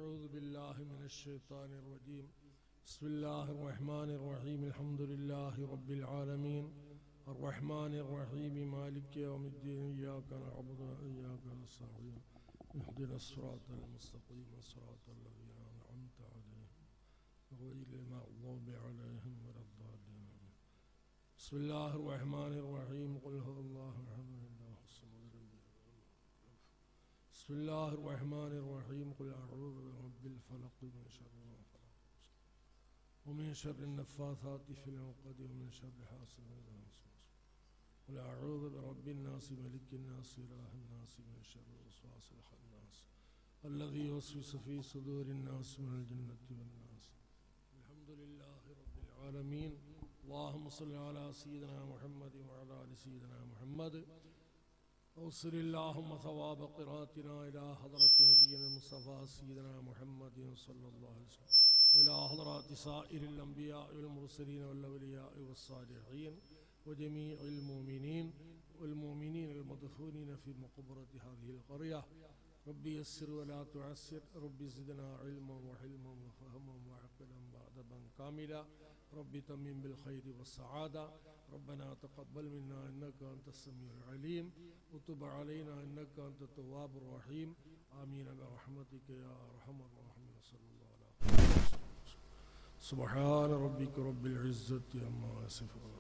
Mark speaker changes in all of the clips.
Speaker 1: أعوذ بالله من الشيطان الرجيم بسم الله الرحمن الرحيم الحمد لله رب العالمين الرحمن الرحيم مالك يوم الدين إياك نعبد وإياك نستعين اهدنا الصراط المستقيم صراط الذين أنعمت عليهم غير المغضوب عليهم ولا الضالين آمين. بسم الله الرحمن الرحيم قل هو الله أحد الله الصمد لم يلد ولم يولد. بسم الله الرحمن الرحيم قل أعوذ برب الفلق من شر ما خلق ومن شر النفاثات في العقد ومن شر حاسد إذا حسد قل أعوذ برب الناس ملك الناس إله الناس من شر الوسواس الخناس الذي يوسوس في صدور الناس من الجنة والناس الحمد لله رب العالمين اللهم صل على سيدنا محمد وعلى آل سيدنا محمد أوصل اللهم ثواب قراءتنا إلى حضرة نبينا المصطفى سيدنا محمد صلى الله عليه وسلم وإلى حضرات سائر الأنبياء والمرسلين والأولياء والصالحين وجميع المؤمنين والمؤمنين المدفونين في مقبرة هذه القرية ربي يسر ولا تعسر ربي زدنا علما وحلما وفهما وعقلا بعد كاملا ربي تمم بالخير والسعادة ربنا تقبل منا إنك أنت السميع العليم وتب علينا إنك أنت التواب الرحيم آمين برحمتك يا أرحم الراحمين صلى الله عليه وسلم سبحان ربك رب العزة عما يصفون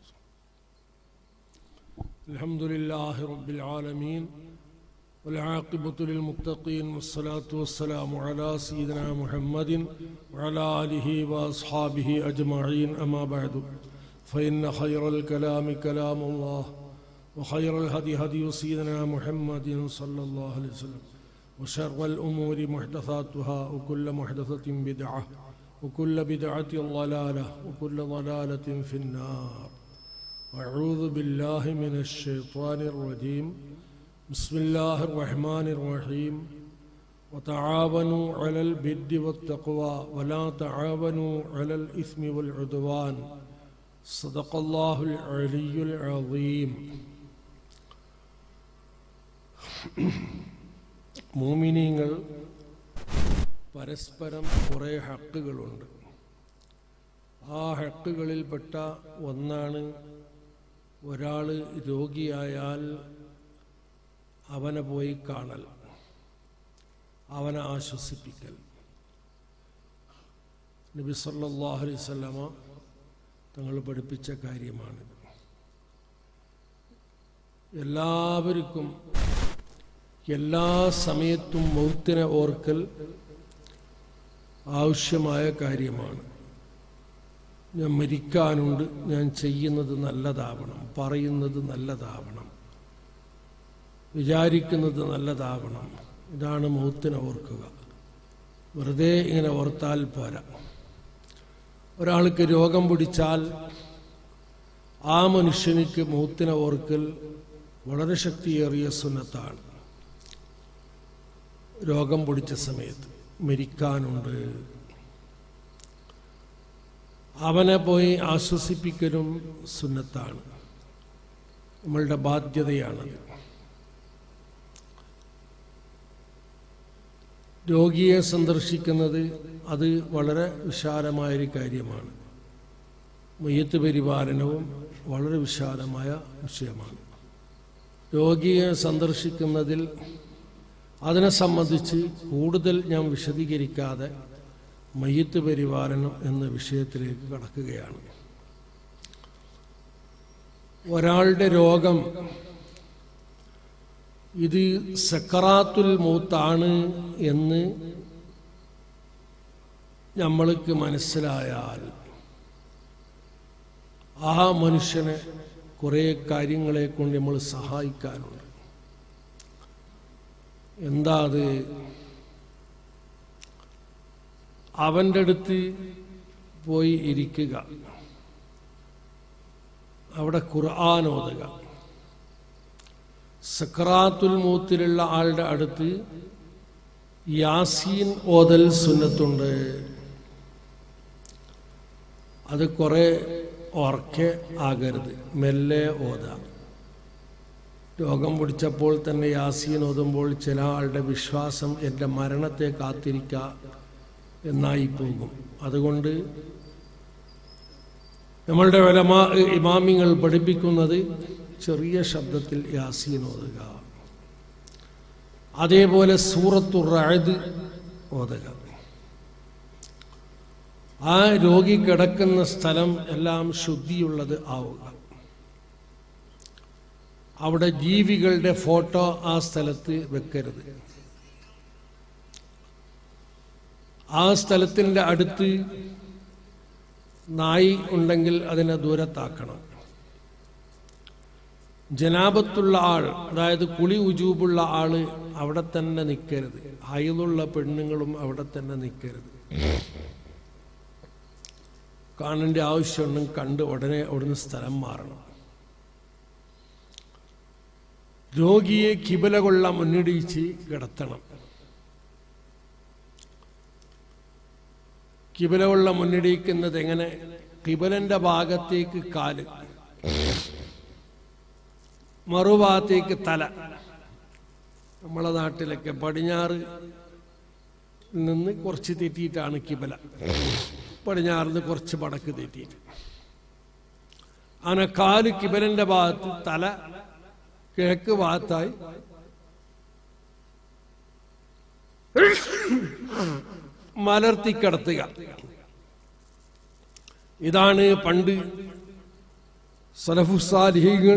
Speaker 1: الحمد لله رب العالمين والعاقبة للمتقين والصلاة والسلام على سيدنا محمد وعلى آله وأصحابه أجمعين أما بعد فإن خير الكلام كلام الله وخير الهدي هدي سيدنا محمد صلى الله عليه وسلم وشر الأمور محدثاتها وكل محدثة بدعة وكل بدعة ضلالة وكل ضلالة في النار أعوذ بالله من الشيطان الرجيم بسم الله الرحمن الرحيم وتعاونوا على البر والتقوى ولا تعاونوا على الإثم والعدوان صدق الله العلي العظيم മോമിനിയങ്ങൾ പരസ്പരം കുറേ ഹക്കുകളുണ്ട് ആ ഹക്കുകളിൽപ്പെട്ട ഒന്നാണ് ഒരാൾ രോഗിയായാൽ അവനെ പോയി കാണൽ അവനെ ആശ്വസിപ്പിക്കൽ നബി സല്ലല്ലാഹു അലൈഹി വസല്ലമ തങ്ങൾ പഠിപ്പിച്ച കാര്യമാണിത് എല്ലാവർക്കും എല്ലാ സമയത്തും മൗത്തിനെ ഓർക്കൽ ആവശ്യമായ കാര്യമാണ് ഞാൻ മരിക്കാനുണ്ട് ഞാൻ ചെയ്യുന്നത് നല്ലതാവണം പറയുന്നത് നല്ലതാവണം വിചാരിക്കുന്നത് നല്ലതാവണം ഇതാണ് മൗത്തിനെ ഓർക്കുക വെറുതെ ഇങ്ങനെ ഓർത്താൽ പോരാ ഒരാൾക്ക് രോഗം പിടിച്ചാൽ ആ മനുഷ്യനിക്ക് മൗത്തിനെ ഓർക്കൽ വളരെ ശക്തിയേറിയ സുന്നത്താണ് രോഗം പിടിച്ച സമയത്ത് മരിക്കാനുണ്ട് അവനെ പോയി ആശ്വസിപ്പിക്കലും സുന്നത്താണ് നമ്മളുടെ ബാധ്യതയാണത് രോഗിയെ സന്ദർശിക്കുന്നത് അത് വളരെ വിശാലമായൊരു കാര്യമാണ് മയ്യത്ത് പരിപാലനവും വളരെ വിശാലമായ വിഷയമാണ് രോഗിയെ സന്ദർശിക്കുന്നതിൽ അതിനെ സംബന്ധിച്ച് കൂടുതൽ ഞാൻ വിശദീകരിക്കാതെ മയ്യത്ത് പരിപാലനം എന്ന വിഷയത്തിലേക്ക് കടക്കുകയാണ് ഒരാളുടെ രോഗം ഇത് സക്കറാത്തുൽ മൗത്താണ് എന്ന് നമ്മൾക്ക് മനസ്സിലായാൽ ആ മനുഷ്യനെ കുറേ കാര്യങ്ങളെ കൊണ്ട് നമ്മൾ സഹായിക്കാനുണ്ട് എന്താ അത് അവൻ്റെ അടുത്ത് പോയി ഇരിക്കുക അവിടെ ഖുർആൻ ഓതുക സക്രാത്തുൽ മൂത്തിലുള്ള ആളുടെ അടുത്ത് യാസീൻ ഓതൽ സുന്നത്തുണ്ട് അത് കുറെ ഉറക്കെ ആകരുത് മെല്ലെ ഓതാം രോഗം പിടിച്ചപ്പോൾ തന്നെ യാസീൻ ഓതുമ്പോൾ ചില ആളുടെ വിശ്വാസം എൻ്റെ മരണത്തെ കാത്തിരിക്കുക എന്നായി പോകും അതുകൊണ്ട് നമ്മളുടെ വലമാ ഇമാമിങ്ങൾ പഠിപ്പിക്കുന്നത് ചെറിയ ശബ്ദത്തിൽ യാസീൻ ഓതുക അതേപോലെ സൂറത്തു റഅദ് ഓതുക ആ രോഗി കിടക്കുന്ന സ്ഥലം എല്ലാം ശുദ്ധിയുള്ളത് ആവുക അവിടെ ജീവികളുടെ ഫോട്ടോ ആ സ്ഥലത്ത് വെക്കരുത് ആ സ്ഥലത്തിൻ്റെ അടുത്ത് നായി ഉണ്ടെങ്കിൽ അതിനെ ദൂരത്താക്കണം ജനാപത്തുള്ള ആൾ അതായത് കുളി ഉജൂബുള്ള ആള് അവിടെ തന്നെ നിൽക്കരുത് ഹൈലുള്ള പെണ്ണുങ്ങളും അവിടെ തന്നെ നിൽക്കരുത് കാണേണ്ട ആവശ്യമുണ്ടെങ്കിൽ കണ്ട് ഉടനെ അവിടുന്ന് സ്ഥലം മാറണം രോഗിയെ കിബല കൊള്ള മുന്നിടിച്ച് കിടത്തണം കിബല കൊള്ള മുന്നിടിക്കുന്നത് എങ്ങനെ കിബലന്റെ ഭാഗത്തേക്ക് കാല് മറുഭാഗത്തേക്ക് തല നമ്മളെ നാട്ടിലൊക്കെ പടിഞ്ഞാറ് നിന്ന് കുറച്ച് തെറ്റിയിട്ടാണ് കിബല പടിഞ്ഞാറിന്ന് കുറച്ച് വടക്ക് തെറ്റിയിട്ട് അങ്ങനെ കാല് കിബലന്റെ ഭാഗത്ത് തല കിഴക്ക് ഭാഗത്തായി മലർത്തി കിടത്തുക ഇതാണ് പണ്ട് സലഫുസാലിഹികൾ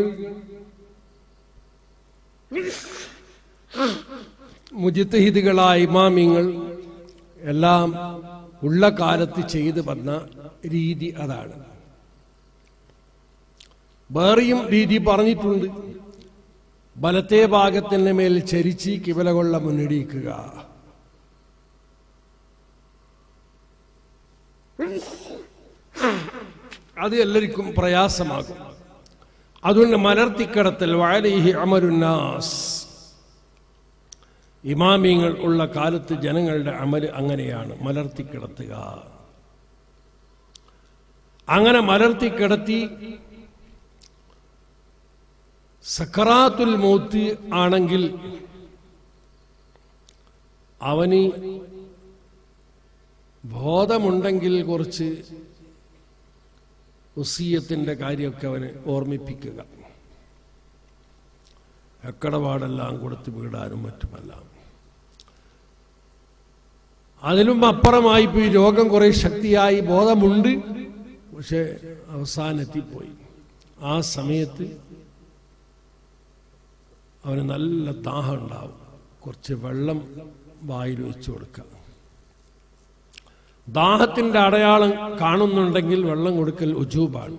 Speaker 1: മുജിത്തഹിദുകളായ ഇമാമിങ്ങൾ എല്ലാം ഉള്ള കാലത്ത് ചെയ്തു വന്ന രീതി അതാണ് വേറെയും രീതി പറഞ്ഞിട്ടുണ്ട് ബലത്തെ ഭാഗത്തിന് മേൽ ചരിച്ച് കിവല കൊള്ള മുന്നിടിക്കുക അത് എല്ലാവർക്കും പ്രയാസമാകും അതുകൊണ്ട് മലർത്തിക്കടത്തൽ വാലീഹി അമരുന്നാസ് ഇമാമിങ്ങൾ ഉള്ള കാലത്ത് ജനങ്ങളുടെ അമല് അങ്ങനെയാണ് മലർത്തിക്കിടത്തുക അങ്ങനെ മലർത്തിക്കിടത്തി സക്കറാത്തുൽ മൗത്ത് ആണെങ്കിൽ അവന് ബോധമുണ്ടെങ്കിൽ കുറച്ച് ഉസീയത്തിൻ്റെ കാര്യമൊക്കെ അവന് ഓർമ്മിപ്പിക്കുക എക്കടപാടെല്ലാം കൊടുത്ത് വീടാനും മറ്റുമെല്ലാം അതിലും അപ്പുറമായി പോയി രോഗം കുറേ ശക്തിയായി ബോധമുണ്ട് പക്ഷെ അവസാനെത്തിപ്പോയി ആ സമയത്ത് അവന് നല്ല ദാഹം ഉണ്ടാവും കുറച്ച് വെള്ളം വായിൽ വെച്ചു കൊടുക്കുക ദാഹത്തിന്റെ അടയാളം കാണുന്നുണ്ടെങ്കിൽ വെള്ളം കൊടുക്കൽ ഉജൂബാണ്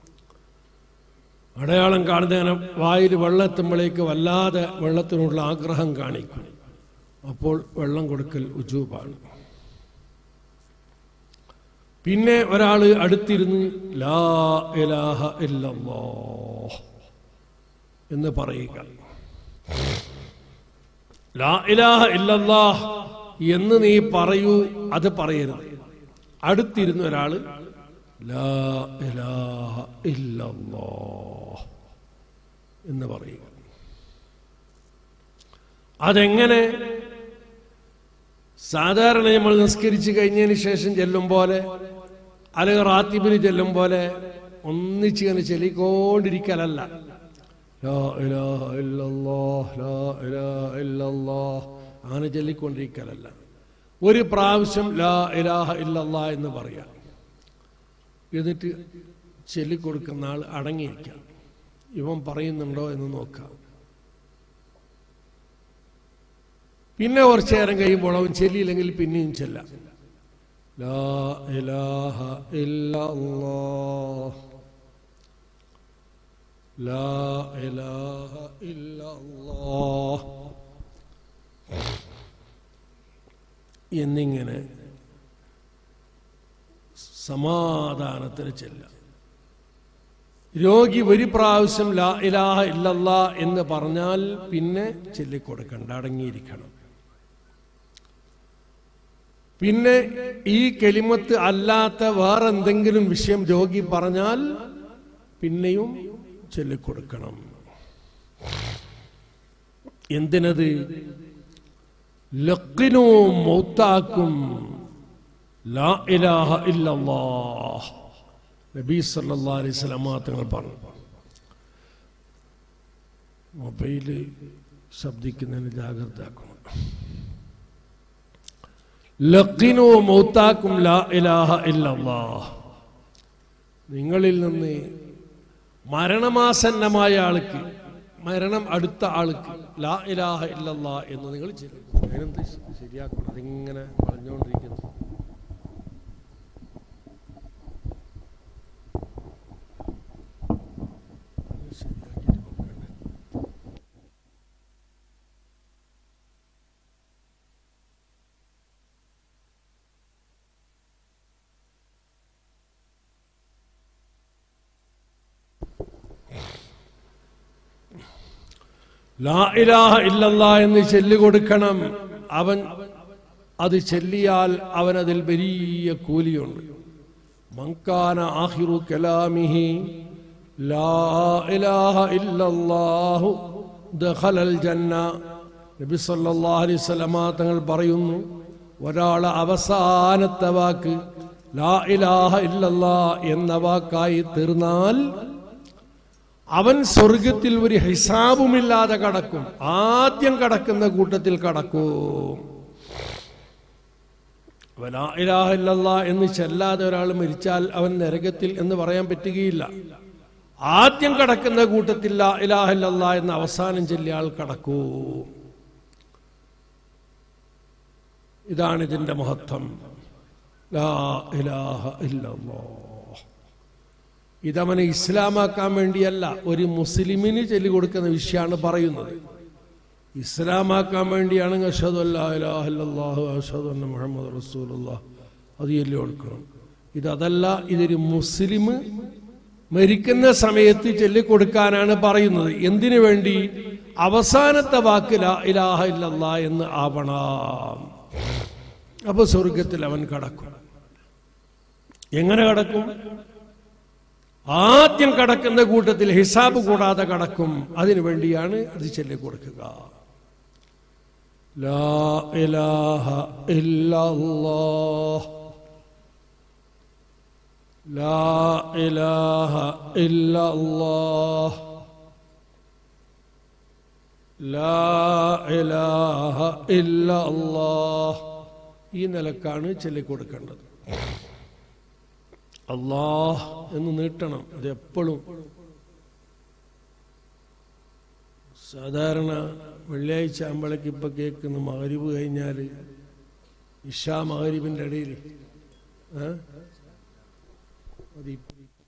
Speaker 1: അടയാളം കാണുന്നതിന് വായിൽ വെള്ളം എത്തുമ്പോഴേക്ക് വല്ലാതെ വെള്ളത്തിനുള്ള ആഗ്രഹം കാണിക്കും അപ്പോൾ വെള്ളം കൊടുക്കൽ ഉജൂബാണ് പിന്നെ ഒരാൾ അടുത്തിരുന്ന് ലാ ഇലാഹ ഇല്ലല്ലാഹ് എന്ന് പറയുക ലാ ഇലാഹ ഇല്ലല്ലാഹ് എന്ന് നീ പറയൂ അത് പറയരുത് അടുത്തിരുന്ന ഒരാൾ ലാ ഇലാഹ ഇല്ലല്ലാഹ് എന്ന് പറയുക അതെങ്ങനെ സാധാരണ നമ്മൾ നിസ്കരിച്ച് കഴിഞ്ഞതിന് ശേഷം ചെല്ലും പോലെ അല്ലെങ്കിൽ റാത്തിബിന് ചെല്ലും പോലെ ഒന്നിച്ച് ഇങ്ങനെ ചെല്ലിക്കൊണ്ടിരിക്കലല്ല ലാ ഇലാഹ ഇല്ലല്ലാഹ് ലാ ഇലാഹ ഇല്ലല്ലാഹ് അങ്ങനെ ചൊല്ലിക്കൊണ്ടിരിക്കലല്ല ഒരു പ്രാവശ്യം ലാ ഇലാഹ ഇല്ലല്ലാ എന്ന് പറയാം എന്നിട്ട് ചൊല്ലിക്കൊടുക്കുന്ന ആൾ അടങ്ങിയിരിക്കാം ഇവൻ പറയുന്നുണ്ടോ എന്ന് നോക്കാം പിന്നെ കുറച്ചു നേരം കഴിയുമ്പോൾ അവൻ ചെല്ലിയില്ലെങ്കിൽ പിന്നെയും ചെല്ലാം ലാ ഇലാഹ ഇല്ലല്ലാഹ് ലാ ഇലാഹ ഇല്ലല്ലാഹ് എന്നിങ്ങനെ സമാധാനത്തിന് ചെല്ലാം രോഗി ഒരു പ്രാവശ്യം ലാ ഇലാഹ ഇല്ലല്ല എന്ന് പറഞ്ഞാൽ പിന്നെ ചൊല്ലിക്കൊടുക്കണ്ട അടങ്ങിയിരിക്കണം പിന്നെ ഈ കെലിമത്ത് അല്ലാത്ത വേറെന്തെങ്കിലും വിഷയം രോഗി പറഞ്ഞാൽ പിന്നെയും ചൊല്ലിക്കൊടുക്കണം എന്തിനത് ലക്കിനോ മൗത്താക്കും ലാ ഇലാഹ ഇല്ലല്ലാഹ് നബി സല്ലല്ലാഹു അലൈഹി വസല്ലമ തങ്ങൾ പറഞ്ഞു മൊബൈല് ശബ്ദിക്കുന്നതിന് ജാഗ്രത ആക്കണം ലക്കിനു മൗത്താക്കും ലാ ഇലാഹ ഇല്ലല്ലാഹ് നിങ്ങളിൽ നിന്ന് മരണമാസന്നമായ ആൾക്ക് മരണം അടുത്ത ആൾക്ക് ലാ ഇലാഹ ഇല്ലല്ലാ എന്ന് നിങ്ങൾ ചെല്ലും അതിനെന്ത് ശരിയാക്കണം അതിങ്ങനെ പറഞ്ഞുകൊണ്ടിരിക്കുന്നു ശരിയാക്കിയിട്ട് നോക്കണ്ടേ ലാ ഇലാഹ ഇല്ലല്ലാ എന്ന് ചൊല്ലിക്കൊടുക്കണം അവൻ അത് ചെല്ലിയാൽ അവനതിൽ വലിയ കൂലിയുണ്ട് മങ്കാന ആഹിറു കലാമിഹി ലാ ഇലാഹ ഇല്ലല്ലാഹു ദഖലൽ ജന്ന നബി സല്ലല്ലാഹു അലൈഹി വസല്ലമ തങ്ങൾ പറയുന്നു ഒരാൾ അവസാനത്തെ വാക്ക് ലാ ഇലാഹ ഇല്ലല്ലാ എന്ന വാക്കായി തീർന്നാൽ അവൻ സ്വർഗത്തിൽ ഒരു ഹിസാബുമില്ലാതെ കടക്കും ആദ്യം കടക്കുന്ന കൂട്ടത്തിൽ കടക്കും ലാ ഇലാഹ ഇല്ലല്ലാ എന്ന് ചെല്ലാതെ ഒരാൾ മരിച്ചാൽ അവൻ നരകത്തിൽ എന്ന് പറയാൻ പറ്റുകയില്ല ആദ്യം കടക്കുന്ന കൂട്ടത്തിൽ ലാ ഇലാഹ ഇല്ലല്ലാ എന്ന് അവസാനം ചൊല്ലിയ ആൾ കടക്കൂ ഇതാണ് ഇതിന്റെ മഹത്വം ലാ ഇലാഹ ഇല്ലല്ലാ ഇതവനെ ഇസ്ലാമാക്കാൻ വേണ്ടിയല്ല ഒരു മുസ്ലിമിന് ചൊല്ലി കൊടുക്കുന്ന വിഷയമാണ് പറയുന്നത് ഇസ്ലാമാക്കാൻ വേണ്ടിയാണ് അഷദ് അല്ലാഹു അഷദ് അന്ന മുഹമ്മദ് റസൂലുള്ള അത് ചൊല്ലി കൊടുക്കണം ഇതല്ല ഇതൊരു മുസ്ലിം മരിക്കുന്ന സമയത്ത് ചൊല്ലിക്കൊടുക്കാനാണ് പറയുന്നത് എന്തിനു വേണ്ടി അവസാനത്തെ വാക്ക് ലാ ഇലാഹ ഇല്ലല്ലാ എന്ന് ആവണം അപ്പൊ സ്വർഗത്തിൽ അവൻ കടക്കും എങ്ങനെ കടക്കും ആദ്യം കടക്കുന്ന കൂട്ടത്തിൽ ഹിസാബ് കൂടാതെ കടക്കും അതിനു വേണ്ടിയാണ് അത് ചൊല്ലിക്കൊടുക്കുക ലാ ഇലാഹ ഇല്ലല്ലാഹ് ലാ ഇലാഹ ഇല്ലല്ലാഹ് ലാ ഇലാഹ ഇല്ലല്ലാഹ് ഈ നിലക്കാണ് ചൊല്ലിക്കൊടുക്കേണ്ടത് അള്ളാഹ് എന്ന് നീട്ടണം അത് എപ്പോഴും സാധാരണ വെള്ളിയാഴ്ച ആകുമ്പോഴേക്ക് ഇപ്പൊ കേൾക്കുന്ന മകരിവ് കഴിഞ്ഞാൽ ഇഷാ മകരിവിന്റെ ഇടയിൽ ഏ? അത് ഇപ്പ-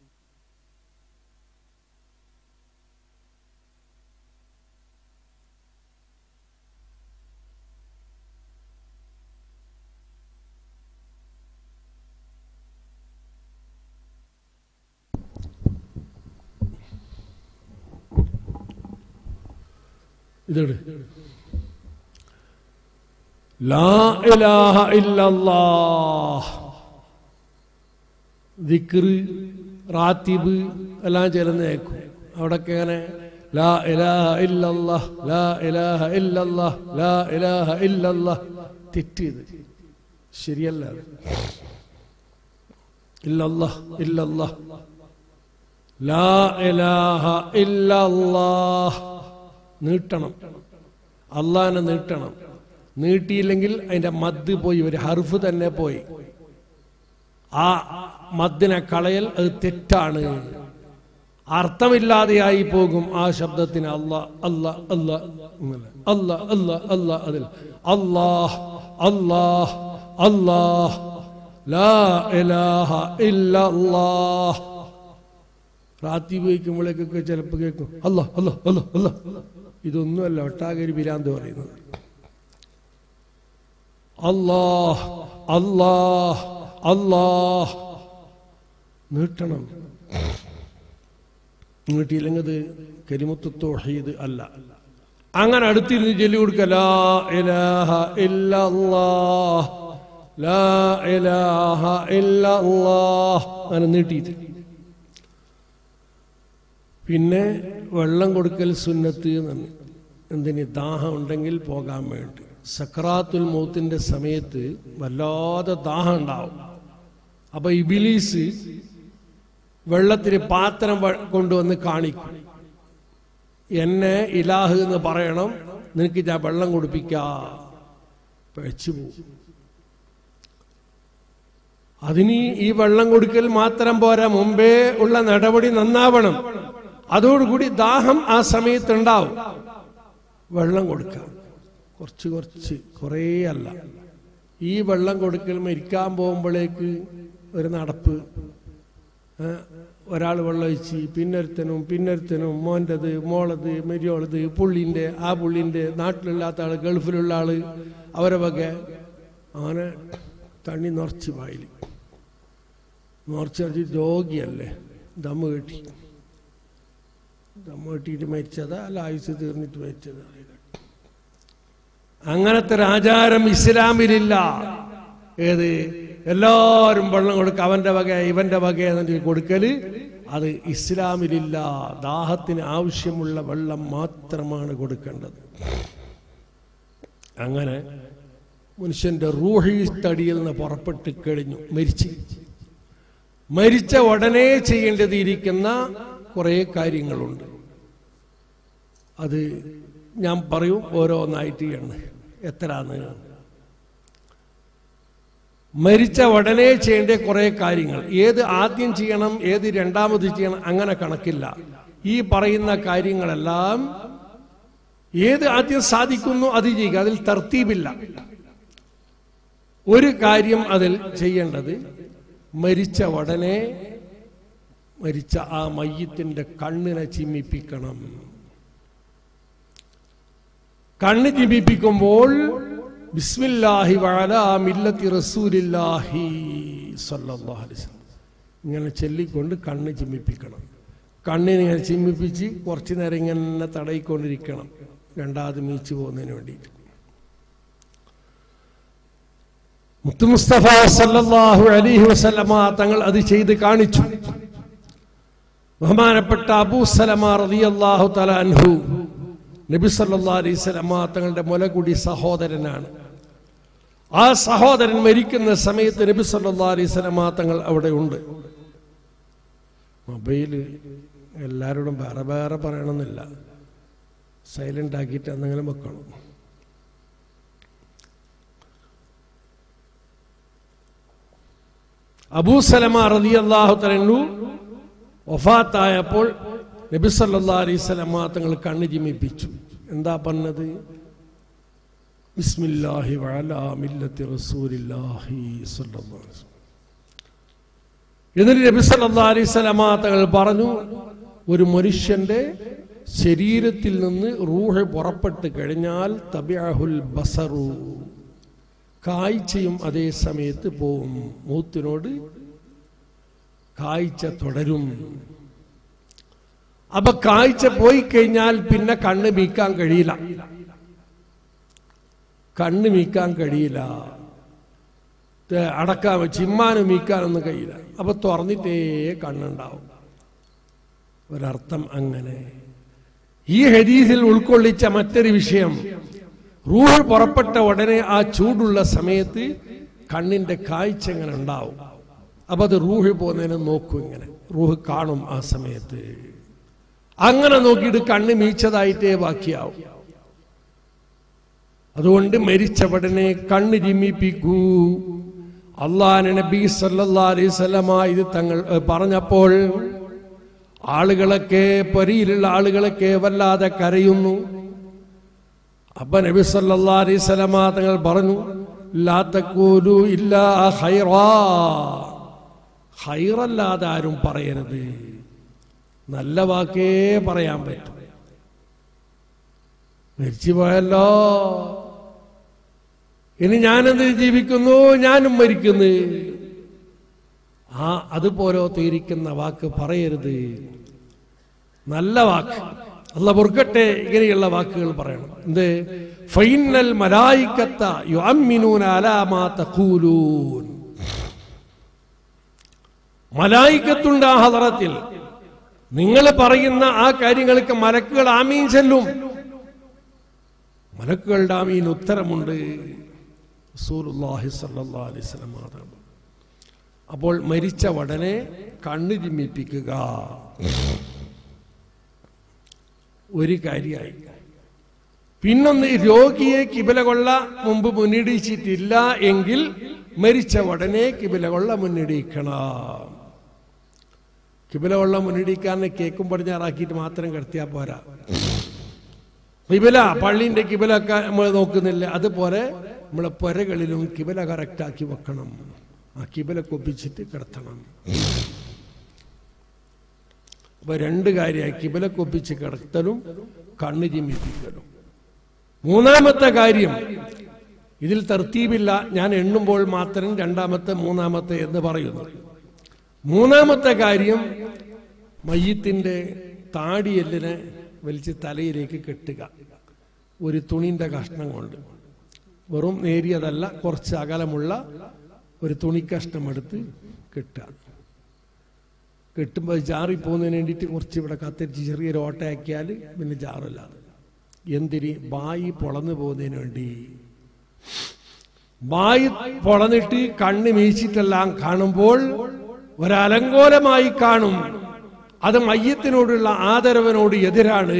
Speaker 1: ഇതെട് ലാ ഇലാഹ ഇല്ലല്ലാഹ് ദിക്റ് റാത്തിബ് എല്ലാം ചേർന്നേക്കും അവിടൊക്കെ ഇങ്ങനെ ലാ ഇലാഹ ഇല്ലല്ലാഹ് ലാ ഇലാഹ ഇല്ലല്ലാഹ് ലാ ഇലാഹ ഇല്ലല്ലാഹ് തെറ്റ് ഇത് ശരിയല്ല അത് ഇല്ലല്ലാഹ് ഇല്ലല്ലാഹ് ലാ ഇലാഹ ഇല്ലല്ലാഹ് നീട്ടണം അള്ളാനെ നീട്ടണം നീട്ടിയില്ലെങ്കിൽ അതിന്റെ മദ് പോയി ഒരു ഹർഫ് തന്നെ പോയി ആ മദ്ദിനെ കളയൽ അത് തെറ്റാണ് അർത്ഥമില്ലാതെയായി പോകും ആ ശബ്ദത്തിന് അല്ല അല്ല അല്ല ഇങ്ങനെ. അല്ല അല്ല അല്ല അതിൽ അല്ലാഹ് അല്ലാഹ് അല്ലാഹ് ലാ ഇലാഹ ഇല്ലല്ലാഹ് റാത്തി ഉപയോഗിക്കുമ്പോഴേക്കൊക്കെ ചിലപ്പോൾ കേൾക്കും അല്ല അല്ല അല്ല അല്ല ഇതൊന്നുമല്ല ഒട്ടാകരി പിരാന്ത് പറയുന്നത് അല്ലാഹ് അല്ലാഹ് അല്ലാഹ് നീട്ടണം നീട്ടിയില്ലെങ്കിൽ അത് കരിമുത്ത് തൗഹീദ് അല്ല അങ്ങനെ അടുത്തിരുന്ന് ചൊല്ലി കൊടുക്ക ലാ ഇലാഹ ഇല്ലല്ലാഹ് ലാ ഇലാഹ ഇല്ലല്ലാഹ് അങ്ങനെ നീട്ടിയിട്ട് പിന്നെ വെള്ളം കൊടുക്കൽ സുന്നത്ത് എന്നാണ് എന്തിന് ദാഹം ഉണ്ടെങ്കിൽ പോകാൻ വേണ്ടി സക്രാത്തുൽ മൗത്തിന്റെ സമയത്ത് വല്ലാതെ ദാഹം ഉണ്ടാവും അപ്പൊ ഇബിലീസ് വെള്ളത്തിന് പാത്രം വ- കൊണ്ടുവന്ന് കാണിക്കും എന്നെ ഇലാഹ് എന്ന് പറയണം നിനക്ക് ഞാൻ വെള്ളം കൊടുപ്പിക്കാ പഴച്ചു പോകും അതിന് ഈ വെള്ളം കൊടുക്കൽ മാത്രം പോരാ മുമ്പേ ഉള്ള നടപടി നന്നാവണം അതോടുകൂടി ദാഹം ആ സമയത്ത് ഉണ്ടാവും വെള്ളം കൊടുക്കാം കുറച്ച് കുറച്ച് കുറേ അല്ല ഈ വെള്ളം കൊടുക്കൽ മരിക്കാൻ പോകുമ്പോഴേക്ക് ഒരു നടപ്പ് ഒരാൾ വെള്ളം ഒഴിച്ച് പിന്നൊരുത്തനും പിന്നൊരുത്തനും മോൻ്റെത് മോളത് മെരിയോളത് പുള്ളിൻ്റെ ആ പുള്ളിൻ്റെ നാട്ടിലില്ലാത്ത ആൾ ഗൾഫിലുള്ള ആള് അവരെ വക അങ്ങനെ തണ്ണി നിറച്ച് വായിൽ നിറച്ച് രോഗിയല്ലേ ദമ്മ് കെട്ടി ദമ്മ് കെട്ടിയിട്ട് മരിച്ചതാ അല്ല ആയുസ് തീർന്നിട്ട് മരിച്ചതാ അറിയില്ല അങ്ങനത്തെ ഒരു ആചാരം ഇസ്ലാമിലില്ല ഏത് എല്ലാവരും വെള്ളം കൊടുക്കുക അവന്റെ വക ഇവന്റെ വക എന്നിട്ട് കൊടുക്കല് അത് ഇസ്ലാമിലില്ല ദാഹത്തിന് ആവശ്യമുള്ള വെള്ളം മാത്രമാണ് കൊടുക്കേണ്ടത് അങ്ങനെ മനുഷ്യന്റെ റൂഹി തടിയിൽ നിന്ന് പുറപ്പെട്ട് കഴിഞ്ഞു മരിച്ചു മരിച്ച ഉടനെ ചെയ്യേണ്ടതിരിക്കുന്ന കുറേ കാര്യങ്ങളുണ്ട് അത് ഞാൻ പറയും ഓരോന്നായിട്ട് എണ്ണ എത്രന്ന് മരിച്ച ഉടനെ ചെയ്യേണ്ട കുറെ കാര്യങ്ങൾ ഏത് ആദ്യം ചെയ്യണം ഏത് രണ്ടാമത് ചെയ്യണം അങ്ങനെ കണക്കില്ല ഈ പറയുന്ന കാര്യങ്ങളെല്ലാം ഏത് ആദ്യം സാധിക്കുന്നു അത് ചെയ്യുക അതിൽ തർത്തീപില്ല ഒരു കാര്യം അതിൽ ചെയ്യേണ്ടത് മരിച്ച ഉടനെ മരിച്ച ആ മയ്യത്തിന്റെ കണ്ണിനെ ചിമ്മിപ്പിക്കണം കണ്ണ് ചിമ്മിപ്പിക്കുമ്പോൾ ബിസ്മില്ലാഹി വഅല മില്ലത്തി റസൂലില്ലാഹി സല്ലല്ലാഹു അലൈഹി വസല്ലം ഇങ്ങനെ ചൊല്ലിക്കൊണ്ട് കണ്ണ് ചിമ്മിപ്പിക്കണം കണ്ണിനെ ഇങ്ങനെ ചിമ്മിപ്പിച്ച് കുറച്ചു നേരം ഇങ്ങനെ തടയിക്കൊണ്ടിരിക്കണം രണ്ടാമത് മീച്ചു പോകുന്നതിന് വേണ്ടിയിട്ട് മുത്തുമുസ്തഫ സല്ലല്ലാഹു അലൈഹി വസല്ലമ തങ്ങൾ അത് ചെയ്ത് കാണിച്ചു ബഹുമാനപ്പെട്ട അബൂ സലമ റളിയല്ലാഹു തആല അൻഹു നബി സല്ലല്ലാഹു അലൈഹി വസല്ലമ തങ്ങളുടെ മുലകുടി സഹോദരനാണ് ആ സഹോദരൻ മരിക്കുന്ന സമയത്ത് നബി സല്ലല്ലാഹു അലൈഹി വസല്ലമ തങ്ങൾ അവിടെ ഉണ്ട് മൊബൈൽ എല്ലാവരോടും വേറെ വേറെ പറയണമെന്നില്ല സൈലന്റ് ആക്കിയിട്ട് എന്തെങ്കിലും വെക്കണം അബൂ സലമ റളിയല്ലാഹു തആല വഫാത്തായപ്പോൾ നബി സല്ലല്ലാഹു അലൈഹി വസല്ലമ തങ്ങൾ കണ്ണ് ചിമ്മിപ്പിച്ചു എന്താ പറഞ്ഞത് ബിസ്മില്ലാഹി വഅലാ മില്ലത്തി റസൂലില്ലാഹി സ്വല്ലല്ലാഹു അലൈഹി വസല്ലം എന്നിട്ട് നബി സല്ലല്ലാഹു അലൈഹി വസല്ലമ തങ്ങൾ പറഞ്ഞു ഒരു മനുഷ്യന്റെ ശരീരത്തിൽ നിന്ന് റൂഹ് പുറപ്പെട്ട് കഴിഞ്ഞാൽ തബിഅഹുൽ ബസറു കാഴ്ചയും അതേ സമയത്ത് പോവും മൂത്തിനോട് കാഴ്ച തുടരും അപ്പൊ കാഴ്ച പോയി കഴിഞ്ഞാൽ പിന്നെ കണ്ണ് മീക്കാൻ കഴിയില്ല കണ്ണ് മീക്കാൻ കഴിയില്ല തെ- അടക്കാൻ ചിമ്മാനും മീക്കാനൊന്നും കഴിയില്ല അപ്പൊ തുറന്നിട്ടേ കണ്ണുണ്ടാവും ഒരർത്ഥം അങ്ങനെ ഈ ഹദീസിൽ ഉൾക്കൊള്ളിച്ച മറ്റൊരു വിഷയം റൂഹ് പുറപ്പെട്ട ഉടനെ ആ ചൂടുള്ള സമയത്ത് കണ്ണിന്റെ കാഴ്ച ഇങ്ങനെ ഉണ്ടാവും അപ്പൊ അത് റൂഹ് പോകുന്നതിന് നോക്കും ഇങ്ങനെ റൂഹ് കാണും ആ സമയത്ത് അങ്ങനെ നോക്കിയിട്ട് കണ്ണ് മീച്ചതായിട്ടേ ബാക്കിയാവും അതുകൊണ്ട് മരിച്ചവടനെ കണ്ണ് ചിമ്മിപ്പിക്കൂ അള്ളാഹ് നബി സല്ലല്ലാഹു അലൈഹി വസല്ലമ ഇത് തങ്ങൾ ഏ, പറഞ്ഞപ്പോൾ ആളുകളൊക്കെ പരിയിലുള്ള ആളുകളൊക്കെ വല്ലാതെ കരയുന്നു അപ്പൊ നബി സല്ലല്ലാഹു അലൈഹി വസല്ലമ തങ്ങൾ പറഞ്ഞു ലാ തഖൂലു ഇല്ലാ ഖൈറാ ഖൈറല്ലാതെ ആരും പറയരുത് നല്ല വാക്കേ പറയാൻ പറ്റും മരിച്ചു പോയല്ലോ ഇനി ഞാനെന്ത് ജീവിക്കുന്നു ഞാനും മരിക്കുന്നു ആ അതുപോലത്തെ ഇരിക്കുന്ന വാക്ക് പറയരുത് നല്ല വാക്ക് അല്ല പൊറുക്കട്ടെ ഇങ്ങനെയുള്ള വാക്കുകൾ പറയണം എന്ത് ഫൈനൽ മലായിക്കത്ത യുഅമ്മിനൂന അലാ മാ തഖൂലൂൻ മലായിക്കത്തുണ്ട് ആ ഹദറത്തിൽ നിങ്ങൾ പറയുന്ന ആ കാര്യങ്ങൾക്ക് മലക്കുകൾ ആമീൻ ചെല്ലും മലക്കുകളുടെ ആമീൻ ഉത്തരമുണ്ട് സൂറുല്ലാഹി സല്ലല്ലാഹു അലൈഹി വസല്ലം അതാണ് അപ്പോൾ മരിച്ച ഉടനെ കണ്ണു ചിമ്മിപ്പിക്കുക ഒരു കാര്യമായി പിന്നൊന്ന് രോഗിയെ കിബില കൊള്ള മുമ്പ് മുന്നിടിച്ചിട്ടില്ല എങ്കിൽ മരിച്ച ഉടനെ കിബില കൊള്ള മുന്നിടിക്കണം കിബില കൊള്ള മുന്നിടിക്കാരനെ കേക്കും പടിഞ്ഞാറാക്കിയിട്ട് മാത്രം കിടത്തിയാൽ പോരാ കിബില പള്ളിന്റെ കിബിലൊക്കെ നമ്മൾ നോക്കുന്നില്ല അതുപോലെ നമ്മളെ പുരകളിലും കിബില കറക്റ്റാക്കി വെക്കണം ആ കിബില കൊപ്പിച്ചിട്ട് കിടത്തണം അപ്പൊ രണ്ട് കാര്യമായി കിബില കൊപ്പിച്ച് കിടത്തലും കണ്ണു ചിമ്മിപ്പിക്കലും മൂന്നാമത്തെ കാര്യം ഇതിൽ തർത്തീപില്ല ഞാൻ എണ്ണുമ്പോൾ മാത്രം രണ്ടാമത്തെ മൂന്നാമത്തെ എന്ന് പറയുന്നു മൂന്നാമത്തെ കാര്യം മയ്യത്തിന്റെ താടിയെല്ലിനെ വലിച്ച് തലയിലേക്ക് കെട്ടുക ഒരു തുണിന്റെ കഷ്ണം കൊണ്ട് വെറും നേരിയതല്ല കുറച്ച് അകലമുള്ള ഒരു തുണിക്കഷ്ണം എടുത്ത് കെട്ടുക കെട്ടുമ്പോൾ ജാറിപ്പോകുന്നതിന് വേണ്ടിയിട്ട് കുറച്ച് ഇവിടെ കത്തിരിച്ച് ചെറിയൊരു ഓട്ടയാക്കിയാൽ പിന്നെ ജാറില്ലാതെ എന്തിന് ബായി പൊളന്നു പോകുന്നതിന് വേണ്ടി ബായി പൊളന്നിട്ട് കണ്ണ് മീച്ചിട്ടെല്ലാം കാണുമ്പോൾ ഒരലങ്കോലമായി കാണും അത് മയ്യത്തിനോടുള്ള ആദരവിനോട് എതിരാണ്